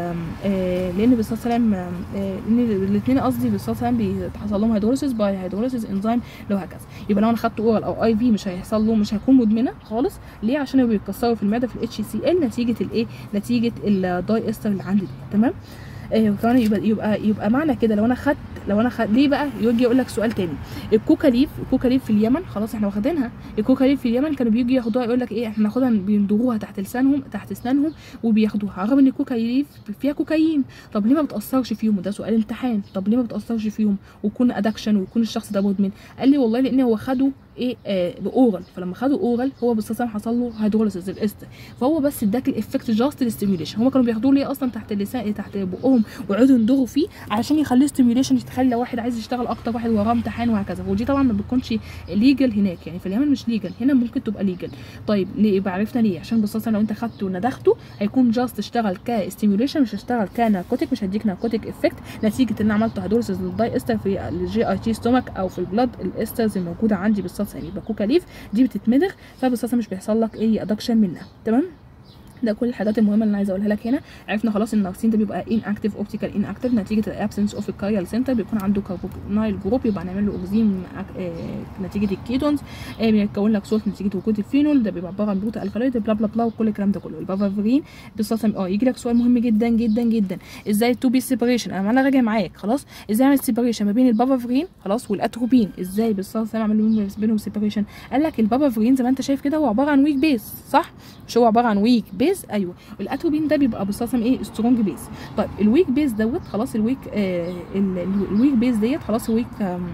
آه لان بالصوص سلام آه لان الاثنين قصدي بالصوص سلام بيحصل لهم هيدروليسيس باي هيدروليسيس انزيم لو هكذا يبقى لو انا خدت اورال او اي في مش هيحصل له مش هيكون مدمنه خالص ليه عشان بيتكسروا في المعده في الاتش سي ال نتيجه الايه نتيجه الداي استر اللي عندي دي تمام آه فانا يبقى يبقى يبقى معنى كده لو انا خدت لو انا خد ليه بقى يجي يقول لك سؤال تاني الكوكا ليف الكوكا ليف في اليمن خلاص احنا واخدينها الكوكا ليف في اليمن كانوا بيجي ياخدوها يقول لك ايه احنا ناخدها بيندغوها تحت لسانهم تحت اسنانهم وبياخدوها رغم ان الكوكا ليف فيها كوكايين طب ليه ما بتاثرش فيهم وده سؤال امتحان طب ليه ما بتاثرش فيهم ويكون ادكشن ويكون الشخص ده مدمن قال لي والله لان هو خده ايه آه باورال فلما خدوا اورال هو بالصدفه حصل له هيدروليسيس الاستر فهو بس اداك الافكت جاست للستيميوليشن هم كانوا بياخدوه ليه اصلا تحت اللسان تحت بقهم ويقعدوا يندغوا فيه علشان يخليه ستيميوليشن يتخلى واحد عايز يشتغل اكتر واحد وراه امتحان وهكذا ودي طبعا ما بتكونش ليجل هناك يعني في اليمن مش ليجل هنا ممكن تبقى ليجل طيب ليه يبقى عرفنا ليه عشان بالصدفه لو انت خدته وندخته هيكون جاست اشتغل كستيميوليشن مش هيشتغل كناركوتيك مش هيديك ناركوتيك افكت نتيجه ان عملت هيدروليسيس للداي استر في الجي اي تي ستومك او في البلاد الاسترز الموجوده عندي بالصدفه يعني يبقى كوكا ليف دي بتتمضغ فبالصدفه مش بيحصل لك اي ادكشن منها تمام ده كل الحاجات المهمه اللي انا عايزه اقولها لك هنا عرفنا خلاص ان الناركسين ده بيبقى ان اكتيف اوبتيكال ان اكتيف نتيجه الابسنس اوف الكاريال سنتر بيكون عنده كاربونايل جروب يبقى هنعمل له اوكزيم آه نتيجه الكيتونز آه بيتكون لك سولت نتيجه وجود الفينول ده بيبقى عباره عن بروتا الكالويد بلا بلا بلا وكل الكلام ده كله البافافرين بالصلصه اه يجي لك سؤال مهم جدا جدا جدا ازاي تو بي سيبريشن انا انا راجع معاك خلاص ازاي اعمل سيبريشن ما بين البافافرين خلاص والاتروبين ازاي بالصلصه اعمل بينهم سيبريشن قال لك البافافرين زي ما انت شايف كده هو عباره عن ويك بيس صح مش هو عباره عن ويك بيس ايوه الاتروبين ده بيبقى بصلصم ايه سترونج بيس طيب الويك بيس دوت خلاص الويك آه الويك بيس ديت خلاص الويك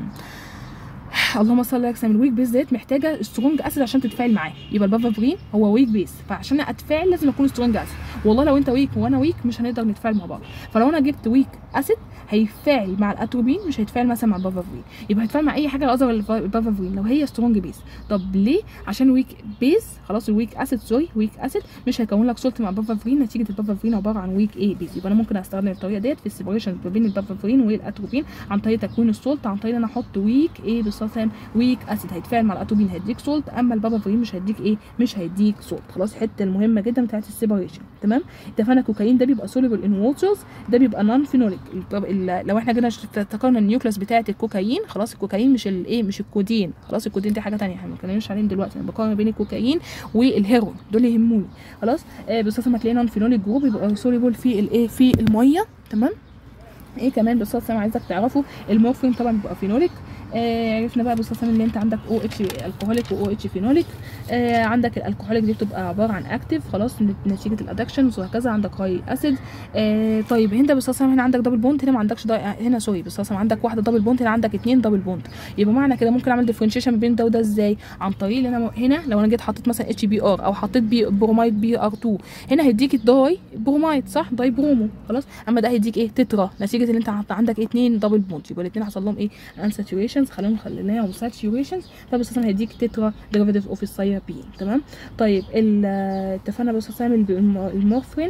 اللهم صل على سيدنا الويك بيس ديت محتاجه سترونج اسيد عشان تتفاعل معاه يبقى البافافرين هو ويك بيس فعشان اتفاعل لازم اكون سترونج اسيد والله لو انت ويك وانا ويك مش هنقدر نتفاعل مع بعض فلو انا جبت ويك اسيد هيتفاعل مع الاتروبين مش هيتفاعل مثلا مع البافافرين يبقى هيتفاعل مع اي حاجه اصغر البافافرين لو هي سترونج بيس طب ليه عشان ويك بيس خلاص الويك اسيد سوري ويك اسيد مش هيكون لك سولت مع البافافرين نتيجه البافافرين عباره عن ويك ايه بيس يبقى انا ممكن استخدم الطريقه ديت في السيبريشن ما بين البافافرين والاتروبين عن طريق تكوين السولت عن طريق ان انا احط ويك ايه بالصلصه ويك اسيد هيتفاعل مع الاتروبين هيديك سولت اما البافافرين مش هيديك ايه مش هيديك سولت خلاص الحته المهمه جدا بتاعت السيبريشن تمام اتفقنا الكوكايين ده بيبقى سوليبل ان ووترز ده بيبقى نون فينوليك لو احنا جينا افتكرنا النيوكليس بتاعه الكوكايين خلاص الكوكايين مش الايه مش الكودين خلاص الكودين دي حاجه ثانيه احنا ما بنتكلمش عليهم دلوقتي انا بقارن بين الكوكايين والهيروين دول يهموني خلاص آه بس لما تلاقي نون فينوليك جروب يبقى سوليبل في الايه في الميه تمام ايه كمان بالصلصه انا عايزك تعرفوا المورفين طبعا بيبقى فينوليك آه عرفنا بقى بالصلصه اللي انت عندك او اتش الكحوليك و اتش فينوليك آه عندك الالكحوليك دي بتبقى عباره عن اكتيف خلاص نتيجه الادكشنز وهكذا عندك هاي اسيد آه طيب هنا بالصلصه هنا عندك دبل بونت هنا ما عندكش هنا سوري بالصلصه عندك واحده دبل بونت هنا عندك اثنين دبل بونت يبقى معنى كده ممكن اعمل ديفرنشيشن ما بين ده وده ازاي عن طريق ان انا هنا لو انا جيت حطيت مثلا اتش بي ار او حطيت بي برومايد بي ار 2 هنا هيديك الداي برومايد صح داي برومو خلاص اما ده هيديك ايه تترا نتيجه ان انت عندك اثنين دبل بونت يبقى الاثنين حصل لهم ايه انساتوريشنز خليهم خليناهم ساتوريشنز فبس هيديك تترا ديريفيتيف اوف السيابين تمام طيب اتفقنا بس نعمل المورفين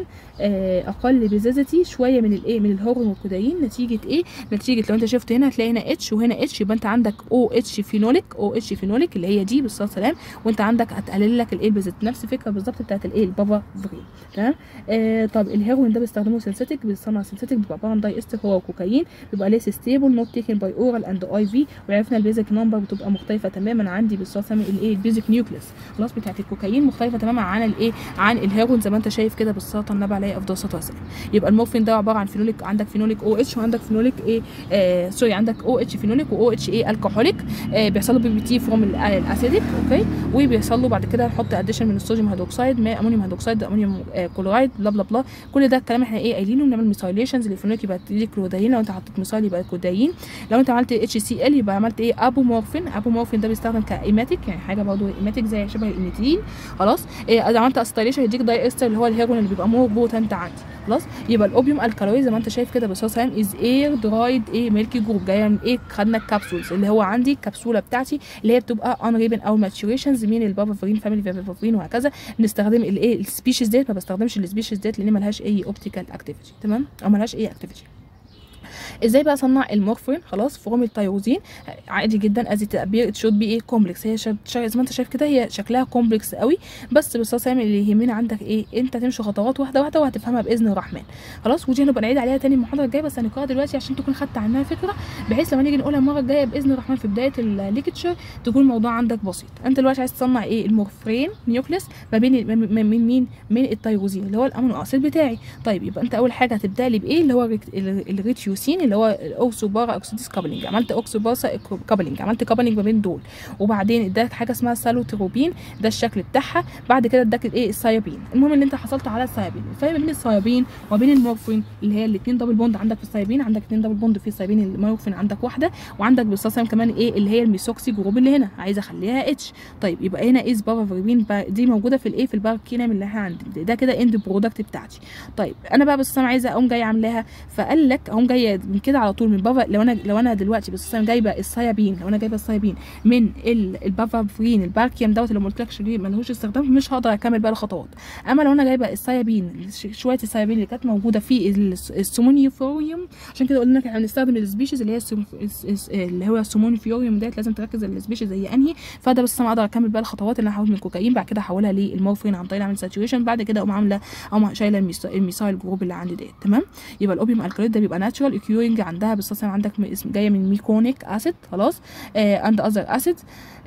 اقل بزازتي شويه من الايه من الهورمون والكودايين نتيجه ايه نتيجه لو انت شفت هنا هتلاقي هنا اتش وهنا اتش يبقى انت عندك او اتش فينوليك او اتش فينوليك اللي هي دي بالصلاه والسلام وانت عندك هتقلل لك الايه بزت نفس الفكره بالظبط بتاعت الايه البابا فرين تمام آه طب الهيروين ده بيستخدموه سينثيتك بيصنع سينثيتك بيبقى عباره عن داي استر هو كوكايين بيبقى ليس ستيبل نوت تيكن باي اورال اند اي في وعرفنا البيزك نمبر بتبقى مختلفه تماما عندي بالصلاه الايه البيزك نيوكليس خلاص بتاعت الكوكايين مختلفه تماما عن الايه عن الهيروين زي ما انت شايف كده بالصلاه النبي عليه افضل الصلاه والسلام يبقى المورفين ده عباره عن فينوليك عندك فينوليك او اتش وعندك فينوليك ايه آه سوري عندك او اتش فينوليك واو اتش ايه الكحوليك آه بيحصل له بي بي تي فروم الاسيديك اوكي وبيحصل له بعد كده نحط اديشن من الصوديوم هيدروكسيد ماء امونيوم هيدروكسيد امونيوم آه كلورايد بلا بلا بلا كل ده الكلام احنا ايه قايلينه بنعمل ميثايليشنز للفينوليك يبقى دي كلودايين لو انت حطيت ميثايل يبقى كودايين لو انت عملت اتش سي ال يبقى عملت ايه ابومورفين ابومورفين ده بيستخدم كايماتيك يعني حاجه برضه ايماتيك زي شبه الانيتين خلاص إيه عملت استايليشن يديك داي استر اللي هو الهيروين اللي بيبقى مور بوتنت عندي خلاص يبقى الاوبيوم الكالوي زي ما انت شايف كده بس هو سام از اير درايد ايه ميلكي جروب جايه من ايه خدنا الكبسولز اللي هو عندي الكبسوله بتاعتي اللي هي بتبقى ان ريبن او ماتشوريشنز من البافافرين فاميلي فافافرين وهكذا بنستخدم الايه السبيشيز ديت ما بستخدمش السبيشيز ديت لان ملهاش اي اوبتيكال اكتيفيتي تمام او ملهاش اي اكتيفيتي ازاي بقى اصنع المورفين خلاص فروم التيروزين عادي جدا از التعبير تشود بي ايه كومبلكس هي شا... زي ما انت شايف كده هي شكلها كومبلكس قوي بس بس اللي يهمنا عندك ايه انت تمشي خطوات واحده واحده وهتفهمها باذن الرحمن خلاص ودي هنبقى نعيد عليها تاني المحاضره الجايه بس هنقراها دلوقتي عشان تكون خدت عنها فكره بحيث لما نيجي نقولها المره الجايه باذن الرحمن في بدايه الليكتشر تكون الموضوع عندك بسيط انت دلوقتي عايز تصنع ايه المورفين نيوكليس ما بين من مين من التيروزين اللي هو الامينو اسيد بتاعي طيب يبقى انت اول حاجه هتبدا لي بايه اللي هو الريتيوسين اللي هو الاوكسو بارا اوكسيديس كابلنج عملت اوكسو بارا كابلنج عملت كابلنج ما بين دول وبعدين اداك حاجه اسمها سالوتروبين ده الشكل بتاعها بعد كده اداك الايه السيابين المهم ان انت حصلت على السيابين الفرق بين السيابين وبين المورفين اللي هي الاثنين دبل بوند عندك في السيابين عندك اثنين دبل بوند في السيابين المورفين عندك واحده وعندك بالصلصه كمان ايه اللي هي الميثوكسي جروب اللي هنا عايزه اخليها اتش طيب يبقى هنا از بافافرين دي موجوده في الايه في الباركينام اللي احنا عندي ده كده اند برودكت بتاعتي طيب انا بقى بس انا عايزه اقوم جايه عاملاها فقال لك اقوم جايه من كده على طول من بافا لو انا لو انا دلوقتي بس انا جايبه الصيابين لو انا جايبه الصيابين من البافافرين الباركيام دوت اللي ما قلتلكش ليه ملهوش استخدام مش هقدر اكمل بقى الخطوات اما لو انا جايبه الصيابين شويه الصيابين اللي كانت موجوده في السومونيوفوريوم عشان كده قلنا لك احنا بنستخدم السبيشيز اللي هي اللي هو السومونيوفوريوم ديت لازم تركز السبيشيز زي انهي فده بس انا اقدر اكمل بقى الخطوات اللي انا هحول من الكوكايين بعد كده احولها للمورفين عن طريق اعمل ساتوريشن بعد كده اقوم عامله اقوم شايله الميثايل جروب اللي عندي ديت تمام يبقى الاوبيوم الكالويد ده بيبقى ناتشورال اكيورنج عندها بس عندك اسم جايه من ميكونيك اسيد خلاص اند اذر اسيد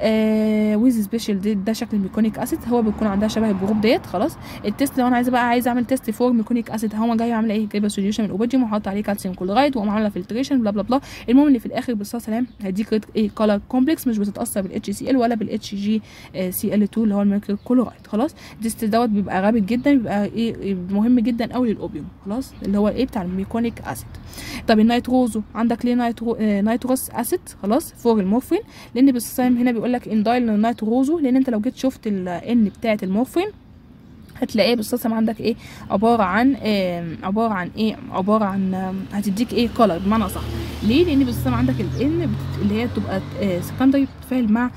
ويز سبيشال ده شكل الميكونيك اسيد هو بيكون عندها شبه الجروب ديت خلاص التيست لو انا عايزه بقى عايزه اعمل تيست فور ميكونيك اسيد هو جاي عامله ايه جايبه سوليوشن من اوبيديوم وحاطط عليه كالسيوم كلورايد واقوم عامله فلتريشن بلا بلا بلا المهم اللي في الاخر بالصلاه سلام هيديك ايه كولر كومبلكس مش بتتاثر بالاتش سي ال ولا بالاتش جي سي ال 2 اللي هو الميركوري كلورايد خلاص التيست دوت بيبقى غامق جدا بيبقى ايه مهم جدا قوي للاوبيوم خلاص اللي هو ايه بتاع الميكونيك اسيد طب النيتروزو عندك ليه نيترو آه نيتروس اسيد خلاص فوق المورفين لان بالصيام هنا بيقول لك اندايل نيتروزو لان انت لو جيت شفت الان بتاعه المورفين هتلاقيه بالصلصه عندك ايه عباره عن إيه عباره عن ايه عباره عن هتديك ايه كولر بمعنى صح ليه لان بالصلصه عندك الان اللي هي بتبقى إيه سكندري بتتفاعل مع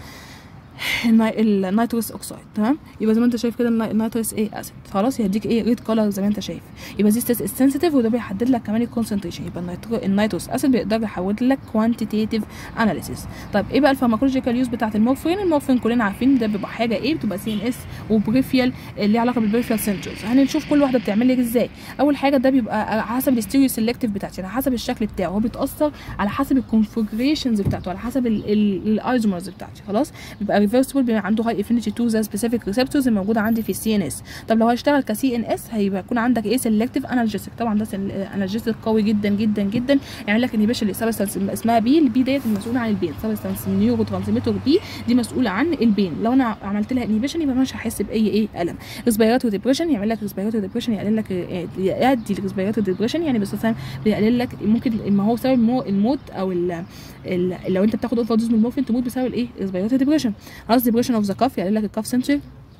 النيتروس اوكسايد تمام يبقى زي ما انت شايف كده النيتروس ايه اسيد خلاص يديك ايه ريد كولر زي ما انت شايف يبقى دي ستيس سنسيتيف وده بيحدد لك كمان الكونسنتريشن يبقى النيترو النيتروس اسيد بيقدر يحول لك كوانتيتيف اناليسيس طيب ايه بقى الفارماكولوجيكال يوز بتاعه المورفين المورفين كلنا عارفين ده بيبقى حاجه ايه بتبقى سي ان اس وبريفيال اللي علاقه بالبريفيال سنترز هنشوف كل واحده بتعمل لك ازاي اول حاجه ده بيبقى على حسب الاستيريو سيلكتيف بتاعتي على حسب الشكل بتاعه هو بيتاثر على حسب الكونفجريشنز بتاعته على حسب الايزومرز بتاعتي خلاص بيبقى ريفرسبل بيبقى عنده هاي افينيتي تو ذا سبيسيفيك ريسبتورز الموجوده عندي في السي ان اس طب لو هيشتغل كسي ان اس هيبقى يكون عندك ايه سيلكتيف انالجيسيك طبعا ده انالجيسيك قوي جدا جدا جدا يعمل لك انهبيشن لسبستانس اسمها بي البي ديت المسؤوله عن البين سبستانس نيورو ترانسميتر بي دي مسؤوله عن البين لو انا عملت لها انهبيشن يبقى مش هحس باي ايه الم ريسبيراتوري ديبريشن يعمل لك ريسبيراتوري ديبريشن يقلل لك يؤدي لريسبيراتوري ديبريشن يعني بس بيقلل لك ممكن ما هو سبب الموت او ال ال لو انت بتاخد اوفر دوز من المورفين تموت بسبب الايه ريسبيراتوري ديبريشن خلاص ديبريشن اوف ذا كاف يقلل لك الكاف سنتر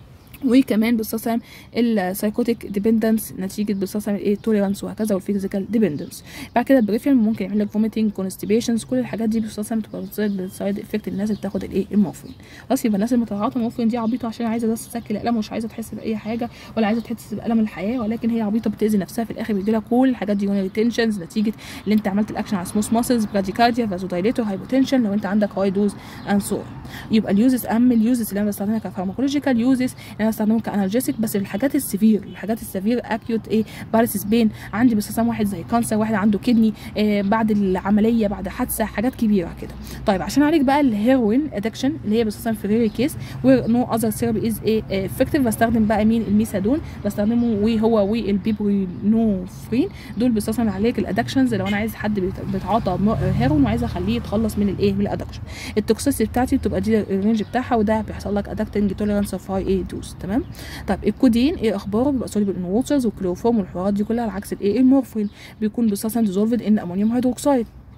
وكمان بالصلصه السايكوتيك ديبندنس نتيجه بالصلصه الايه توليرانس وهكذا والفيزيكال ديبندنس بعد كده البريفيال ممكن يعمل لك فوميتنج كونستيبيشنز كل الحاجات دي بالصلصه بتبقى بالسايد افكت الناس اللي بتاخد الايه المورفين خلاص يبقى الناس اللي متعاطى المورفين دي عبيطه عشان عايزه بس تسكن الالم ومش عايزه تحس باي حاجه ولا عايزه تحس بالم الحياه ولكن هي عبيطه بتاذي نفسها في الاخر بيجي لها كل الحاجات دي ريتنشنز نتيجه اللي انت عملت الاكشن على سموث ماسلز براديكارديا فازودايليتور هايبوتنشن لو انت عندك هاي دوز اند سو يبقى اليوزز اهم اليوزز اللي انا بستخدمها كفارماكولوجيكال يوزز اللي انا بستخدمهم كانالجيسيك بس الحاجات السيفير الحاجات السيفير اكيوت ايه باراليسيس بين عندي باستخدام واحد زي كانسر واحد عنده كدني إيه بعد العمليه بعد حادثه حاجات كبيره كده طيب عشان اعالج بقى الهيروين ادكشن اللي هي باستخدام في ريري كيس وير نو اذر ثيرابي از ايه افكتيف بستخدم بقى مين الميثادون بستخدمه وهو والبيبرينوفرين دول بستخدم عليك الادكشنز لو انا عايز حد بيتعاطى هيروين وعايز اخليه يتخلص من الايه من الادكشن التوكسيسيتي بتاعتي بتبقى دي الرينج بتاعها وده بيحصل لك ادكتنج توليرانس اوف هاي ايه دوز تمام طيب الكودين ايه اخباره بيبقى سوليبل ان ووترز والكلوروفورم والحوارات دي كلها على عكس الايه المورفين بيكون بيستخدم ديزولفد ان امونيوم هيدروكسيد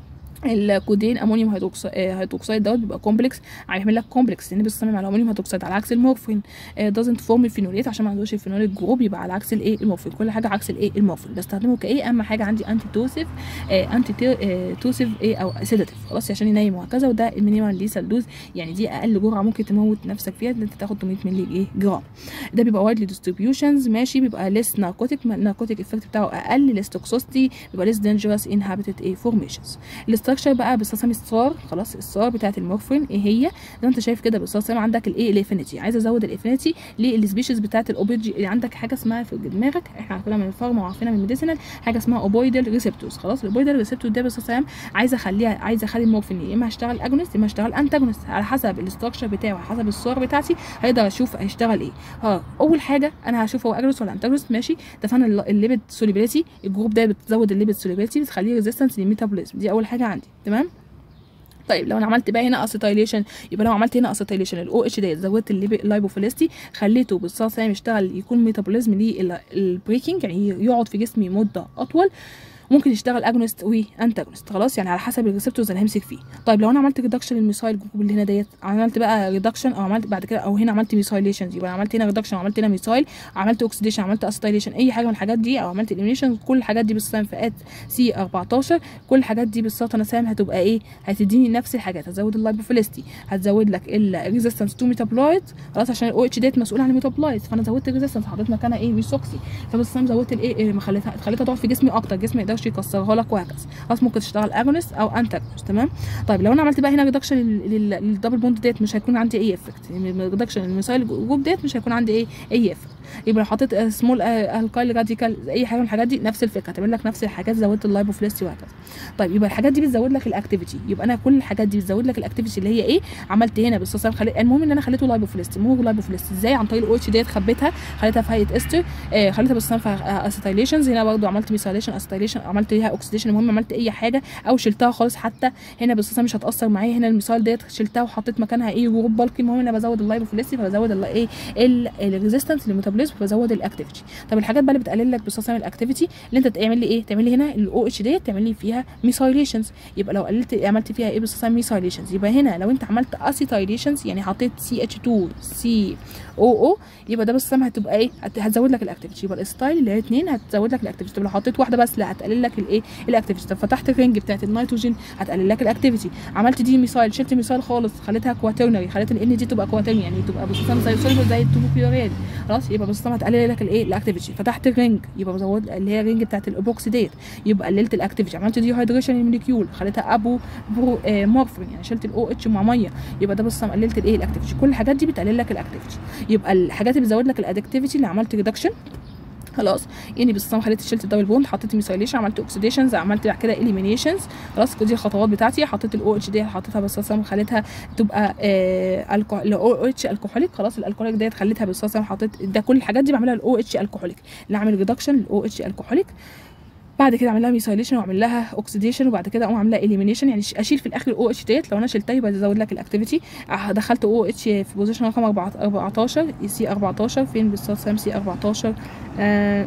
الكودين امونيوم هيدروكسيد هيدروكسيد دوت بيبقى كومبلكس هيعمل لك كومبلكس لان بيصمم على امونيوم هيدروكسيد على عكس المورفين دازنت فورم الفينولات عشان ما عندوش الفينوليك جروب يبقى على عكس الايه المورفين كل حاجه عكس الايه المورفين بستخدمه كايه اهم حاجه عندي انتي توسيف انتي توسيف ايه او سيداتيف خلاص عشان ينيم وهكذا وده المينيمال ليسال دوز يعني دي اقل جرعه ممكن تموت نفسك فيها ان انت تاخد 800 مللي ايه جرام ده بيبقى وايدلي ديستريبيوشنز ماشي بيبقى ليس ناركوتيك الناركوتيك افكت بتاعه اقل ليس توكسوستي بيبقى ليس دينجرس انهابيتد ايه فورميشنز الاستراكشر بقى باستخدام الصار خلاص الصار بتاعت المورفين ايه هي زي ما انت شايف كده باستخدام عندك الايه الافينيتي عايزه ازود الافينيتي للسبيشيز بتاعت الاوبيجي اللي عندك حاجه اسمها في دماغك احنا عارفينها من الفارما وعارفينها من الميديسينال حاجه اسمها اوبويدال ريسبتورز خلاص الاوبويدال ريسبتور ده باستخدام عايزه اخليها عايزه اخلي المورفين يا اما هشتغل اجونست يا اما هشتغل انتاجونست على حسب الاستراكشر بتاعه على حسب الصور بتاعتي هيقدر اشوف هيشتغل ايه ها اول حاجه انا هشوف هو اجونست ولا انتاجونست ماشي اتفقنا الليبيد سوليبيليتي الجروب ده بتزود الليبيد سوليبيليتي بتخليه ريزيستنس للميتابوليزم دي اول حاجه عندي تمام طيب لو انا عملت بقى هنا اسيتايليشن يبقى لو عملت هنا اسيتايليشن الاو اتش ديت زودت اللايبوفيلستي خليته بالصلصه يعني يشتغل يكون ميتابوليزم للبريكنج يعني يقعد في جسمي مده اطول ممكن يشتغل اجونست وانتاجونست خلاص يعني على حسب الريسبتورز اللي همسك فيه طيب لو انا عملت ريدكشن للميسايل جروب اللي هنا ديت عملت بقى ريدكشن او عملت بعد كده او هنا عملت ميسايليشن يبقى عملت هنا ريدكشن وعملت هنا ميسايل عملت اوكسيديشن عملت اسيتايليشن اي حاجه من الحاجات دي او عملت اليمينيشن كل الحاجات دي بالصيام فئات سي 14 كل الحاجات دي بالسلطه نسام هتبقى ايه هتديني نفس الحاجات هتزود اللايبوفيلستي هتزود لك الريزيستنس تو ميتابلايت خلاص عشان الاو اتش ديت مسؤول عن الميتابلايت فانا زودت الريزيستنس حطيت مكانها ايه ميسوكسي فبالصيام زودت الايه خليتها خليتها تقعد في جسمي اكتر جسمي ما يقدرش يكسرها لك وهكذا خلاص ممكن تشتغل اجونست او انتاجونست تمام طيب لو انا عملت بقى هنا ريدكشن للدبل بوند ديت مش هيكون عندي اي افكت ريدكشن للميسايل جروب ديت مش هيكون عندي ايه اي افكت يبقى لو حطيت سمول الكايل راديكال اي حاجه من الحاجات دي نفس الفكره هتعمل لك نفس الحاجات زودت اللايبوفليستي وهكذا طيب يبقى الحاجات دي بتزود لك الاكتيفيتي يبقى انا كل الحاجات دي بتزود لك الاكتيفيتي اللي هي ايه عملت هنا بالصلصه خلي... المهم ان انا خليته لايبوفليستي مو لايبوفليستي ازاي عن طريق الاو اتش ديت خبيتها خليتها في هيئه استر آه خليتها بالصلصه في اسيتايليشنز هنا برضو عملت ميثايليشن اسيتايليشن عملت ليها اوكسيديشن المهم عملت اي حاجه او شلتها خالص حتى هنا بالصلصه مش هتاثر معايا هنا المثال ديت شلتها وحطيت مكانها ايه جروب بالكي المهم ان انا بزود اللايبوفليستي فبزود ايه الريزيستنس للميتابوليزم فبزود الاكتيفيتي طب الحاجات بقى اللي بتقلل لك بالصلصه الاكتيفيتي اللي انت تعمل لي ايه تعمل لي هنا الاو اتش ديت تعمل لي فيها ميثايليشنز يبقى لو قللت عملت فيها ايه بالصلصه ميثايليشنز يبقى هنا لو انت عملت اسيتايليشنز يعني حطيت سي اتش 2 سي او او يبقى ده بالصلصه هتبقى ايه هتزود لك الاكتيفيتي يبقى الستايل اللي هي اتنين هتزود لك الاكتيفيتي طب لو حطيت واحده بس لا هتقلل لك الايه الاكتيفيتي طب فتحت الرينج بتاعت النيتروجين هتقلل لك الاكتيفيتي عملت دي ميثايل شلت ميثايل خالص خليتها كواترنري خليت الان دي تبقى كواترنري يعني تبقى بالصلصه زي سولفر زي التوبوكيوريال خلاص يبقى بالصلصه هتقلل لك الايه الاكتيفيتي فتحت الرينج يبقى بزود اللي هي الرينج بتاعت الايبوكسي ديت يبقى قللت الاكتيفيتي عملت دي هيدريشن الموليكيول خليتها ابو برو آه مورفين يعني شلت الاو اتش مع ميه يبقى ده بالصلصه قللت الايه الاكتيفيتي كل الحاجات دي بتقلل لك الاكتيفيتي يبقى الحاجات اللي بتزود لك الادكتيفيتي اللي عملت ريدكشن خلاص يعني بالصم خليت شلت الدبل بوند حطيت ميثايليشن عملت اوكسيديشنز عملت بعد كده اليمينيشنز خلاص دي الخطوات بتاعتي حطيت الاو اتش دي حطيتها بالصلصه خليتها تبقى آه الاو اتش الكحوليك خلاص الالكحوليك ديت خليتها بالصلصه حطيت ده كل الحاجات دي بعملها الاو اتش الكحوليك اللي اعمل ريدكشن الاو اتش الكحوليك بعد كده اعمل لها ميثايليشن واعمل لها اوكسيديشن وبعد كده اقوم عامله اليمينيشن يعني اشيل في الاخر الاو اتش ديت لو انا شلتها يبقى ازود لك الاكتيفيتي دخلت او اتش في بوزيشن رقم 14 سي 14 فين بالظبط سام سي 14 آه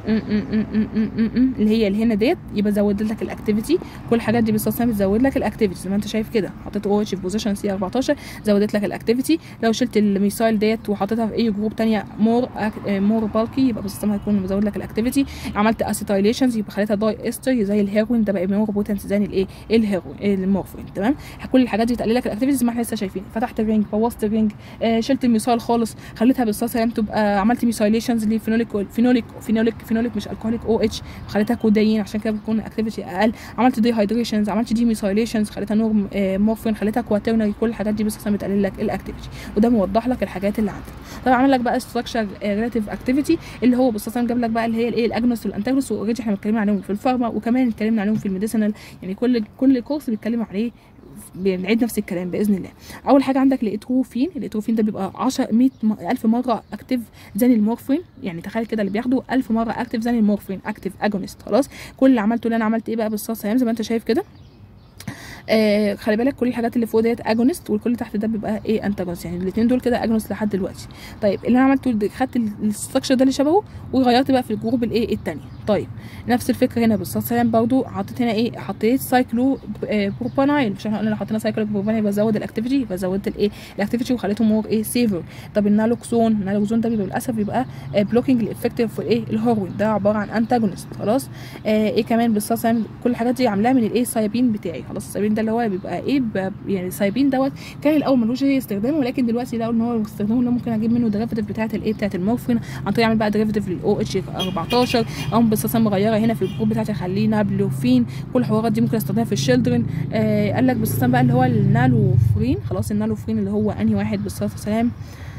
اللي هي اللي هنا ديت يبقى زود لك الاكتيفيتي كل الحاجات دي بالظبط بتزود لك الاكتيفيتي زي ما انت شايف كده حطيت او اتش في بوزيشن سي 14 زودت لك الاكتيفيتي لو شلت الميثايل ديت وحطيتها في اي جروب ثانيه مور مور بالكي يبقى بالظبط هيكون مزود لك الاكتيفيتي عملت اسيتايليشنز يبقى خليتها داي استر زي الهيروين ده بقى مور بوتنس زي الايه الهيروين المورفين تمام كل الحاجات دي بتقلل لك الاكتيفيتيز ما احنا لسه شايفين فتحت الرينج بوظت الرينج آه شلت الميثايل خالص خليتها بالصلصه يعني تبقى عملت ميثايليشنز لفينوليك فينوليك فينوليك فينوليك مش الكحوليك او اتش خليتها كودايين عشان كده بتكون اكتيفيتي اقل عملت دي هيدريشنز عملت دي ميثايليشنز خليتها نور آه مورفين خليتها كواترنري كل الحاجات دي بس بتقلل لك الاكتيفيتي وده موضح لك الحاجات اللي عندك طبعا عمل لك بقى ستراكشر ريلاتيف اكتيفيتي اللي هو بالصلصه جاب لك بقى اللي هي الايه الاجنوس والانتاجونس واوريدي احنا اتكلمنا عليهم في الفارما وكمان اتكلمنا عليهم في الميديسينال يعني كل كل كورس بيتكلم عليه بنعيد نفس الكلام باذن الله اول حاجه عندك الاتروفين الاتروفين ده بيبقى 10 100 الف مره اكتيف زي المورفين يعني تخيل كده اللي بياخده 1000 مره اكتيف زي المورفين اكتيف اجونست خلاص كل اللي عملته اللي انا عملت ايه بقى بالصلصه زي ما انت شايف كده آه خلي بالك كل الحاجات اللي فوق ديت اجونست والكل تحت ده بيبقى ايه انتاجونست يعني الاثنين دول كده اجونست لحد دلوقتي طيب اللي انا عملته ده- خدت الاستراكشر ده اللي شبهه وغيرت بقى في الجروب الايه الثانيه طيب نفس الفكره هنا بالظبط سلام برضو حطيت هنا ايه حطيت سايكلو آه، بروبانايل مش احنا قلنا لو حطينا سايكلو بروبانايل بزود الاكتيفيتي بزودت الايه الاكتيفيتي وخليته مور ايه سيفر طب النالوكسون النالوكسون ده بيبقى للاسف بيبقى بلوكينج الافكتيف في الايه الهوروين ده عباره عن انتاجونست خلاص آه ايه كمان بالظبط سلام كل الحاجات دي عاملاها من الايه سايبين بتاعي خلاص السايبين ده اللي هو بيبقى ايه ب- يعني السايبين دوت كان الاول ملوش اي استخدام ولكن دلوقتي لقوا ان هو استخدامه اللي ممكن اجيب منه ديريفيتيف بتاعه الايه بتاعه المورفين عن طريق اعمل بقى ديريفيتيف للاو اتش 14 او بالصلصه مغيره هنا في الجروب بتاعتي اخليه نابلوفين كل الحوارات دي ممكن استخدمها في الشيلدرن آه قال لك بالصلصه بقى اللي هو النالوفرين خلاص النالوفرين اللي هو انهي واحد بالصلاه والسلام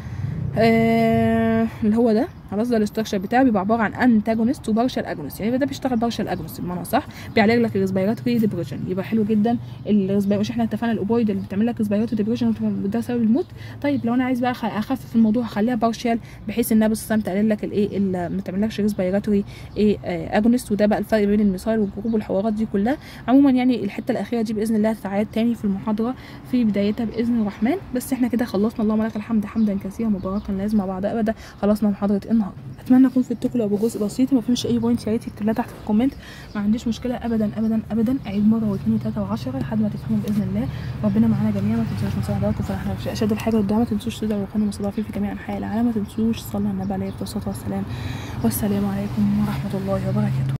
آه اللي هو ده خلاص ده الاستراكشر بتاعه بيبقى عباره عن انتاجونست وبارشال اجونست يعني ده بيشتغل بارشال اجونست بمعنى صح بيعالج لك الريسبيراتوري ديبريشن يبقى حلو جدا الريسبيراتوري مش احنا اتفقنا الاوبويد اللي بتعمل لك ريسبيراتوري ديبريشن ده سبب الموت طيب لو انا عايز بقى أخ- اخفف الموضوع اخليها بارشال بحيث انها بس تقلل لك الايه ال- ما تعملكش ريسبيراتوري ايه اجونست وده بقى الفرق بين المثال والجروب والحوارات دي كلها عموما يعني الحته الاخيره دي باذن الله هتتعاد تاني في المحاضره في بدايتها باذن الرحمن بس احنا كده خلصنا اللهم لك الحمد حمدا كثيرا مباركا لازم مع بعض ابدا خلصنا محاضره النهارده اتمنى اكون فدتكم لو بجزء بسيط ما فهمش اي بوينت يا ريت تكتب لها تحت في الكومنت ما عنديش مشكله ابدا ابدا ابدا اعيد مره واثنين وثلاثه وعشرة لحد ما تفهموا باذن الله ربنا معانا جميعا ما تنسوش مساعداتكم فاحنا في اشد الحاجه قدام ما تنسوش تدعوا وقنا مستضعفين في جميع انحاء العالم ما تنسوش صلى على النبي عليه الصلاه والسلام والسلام عليكم ورحمه الله وبركاته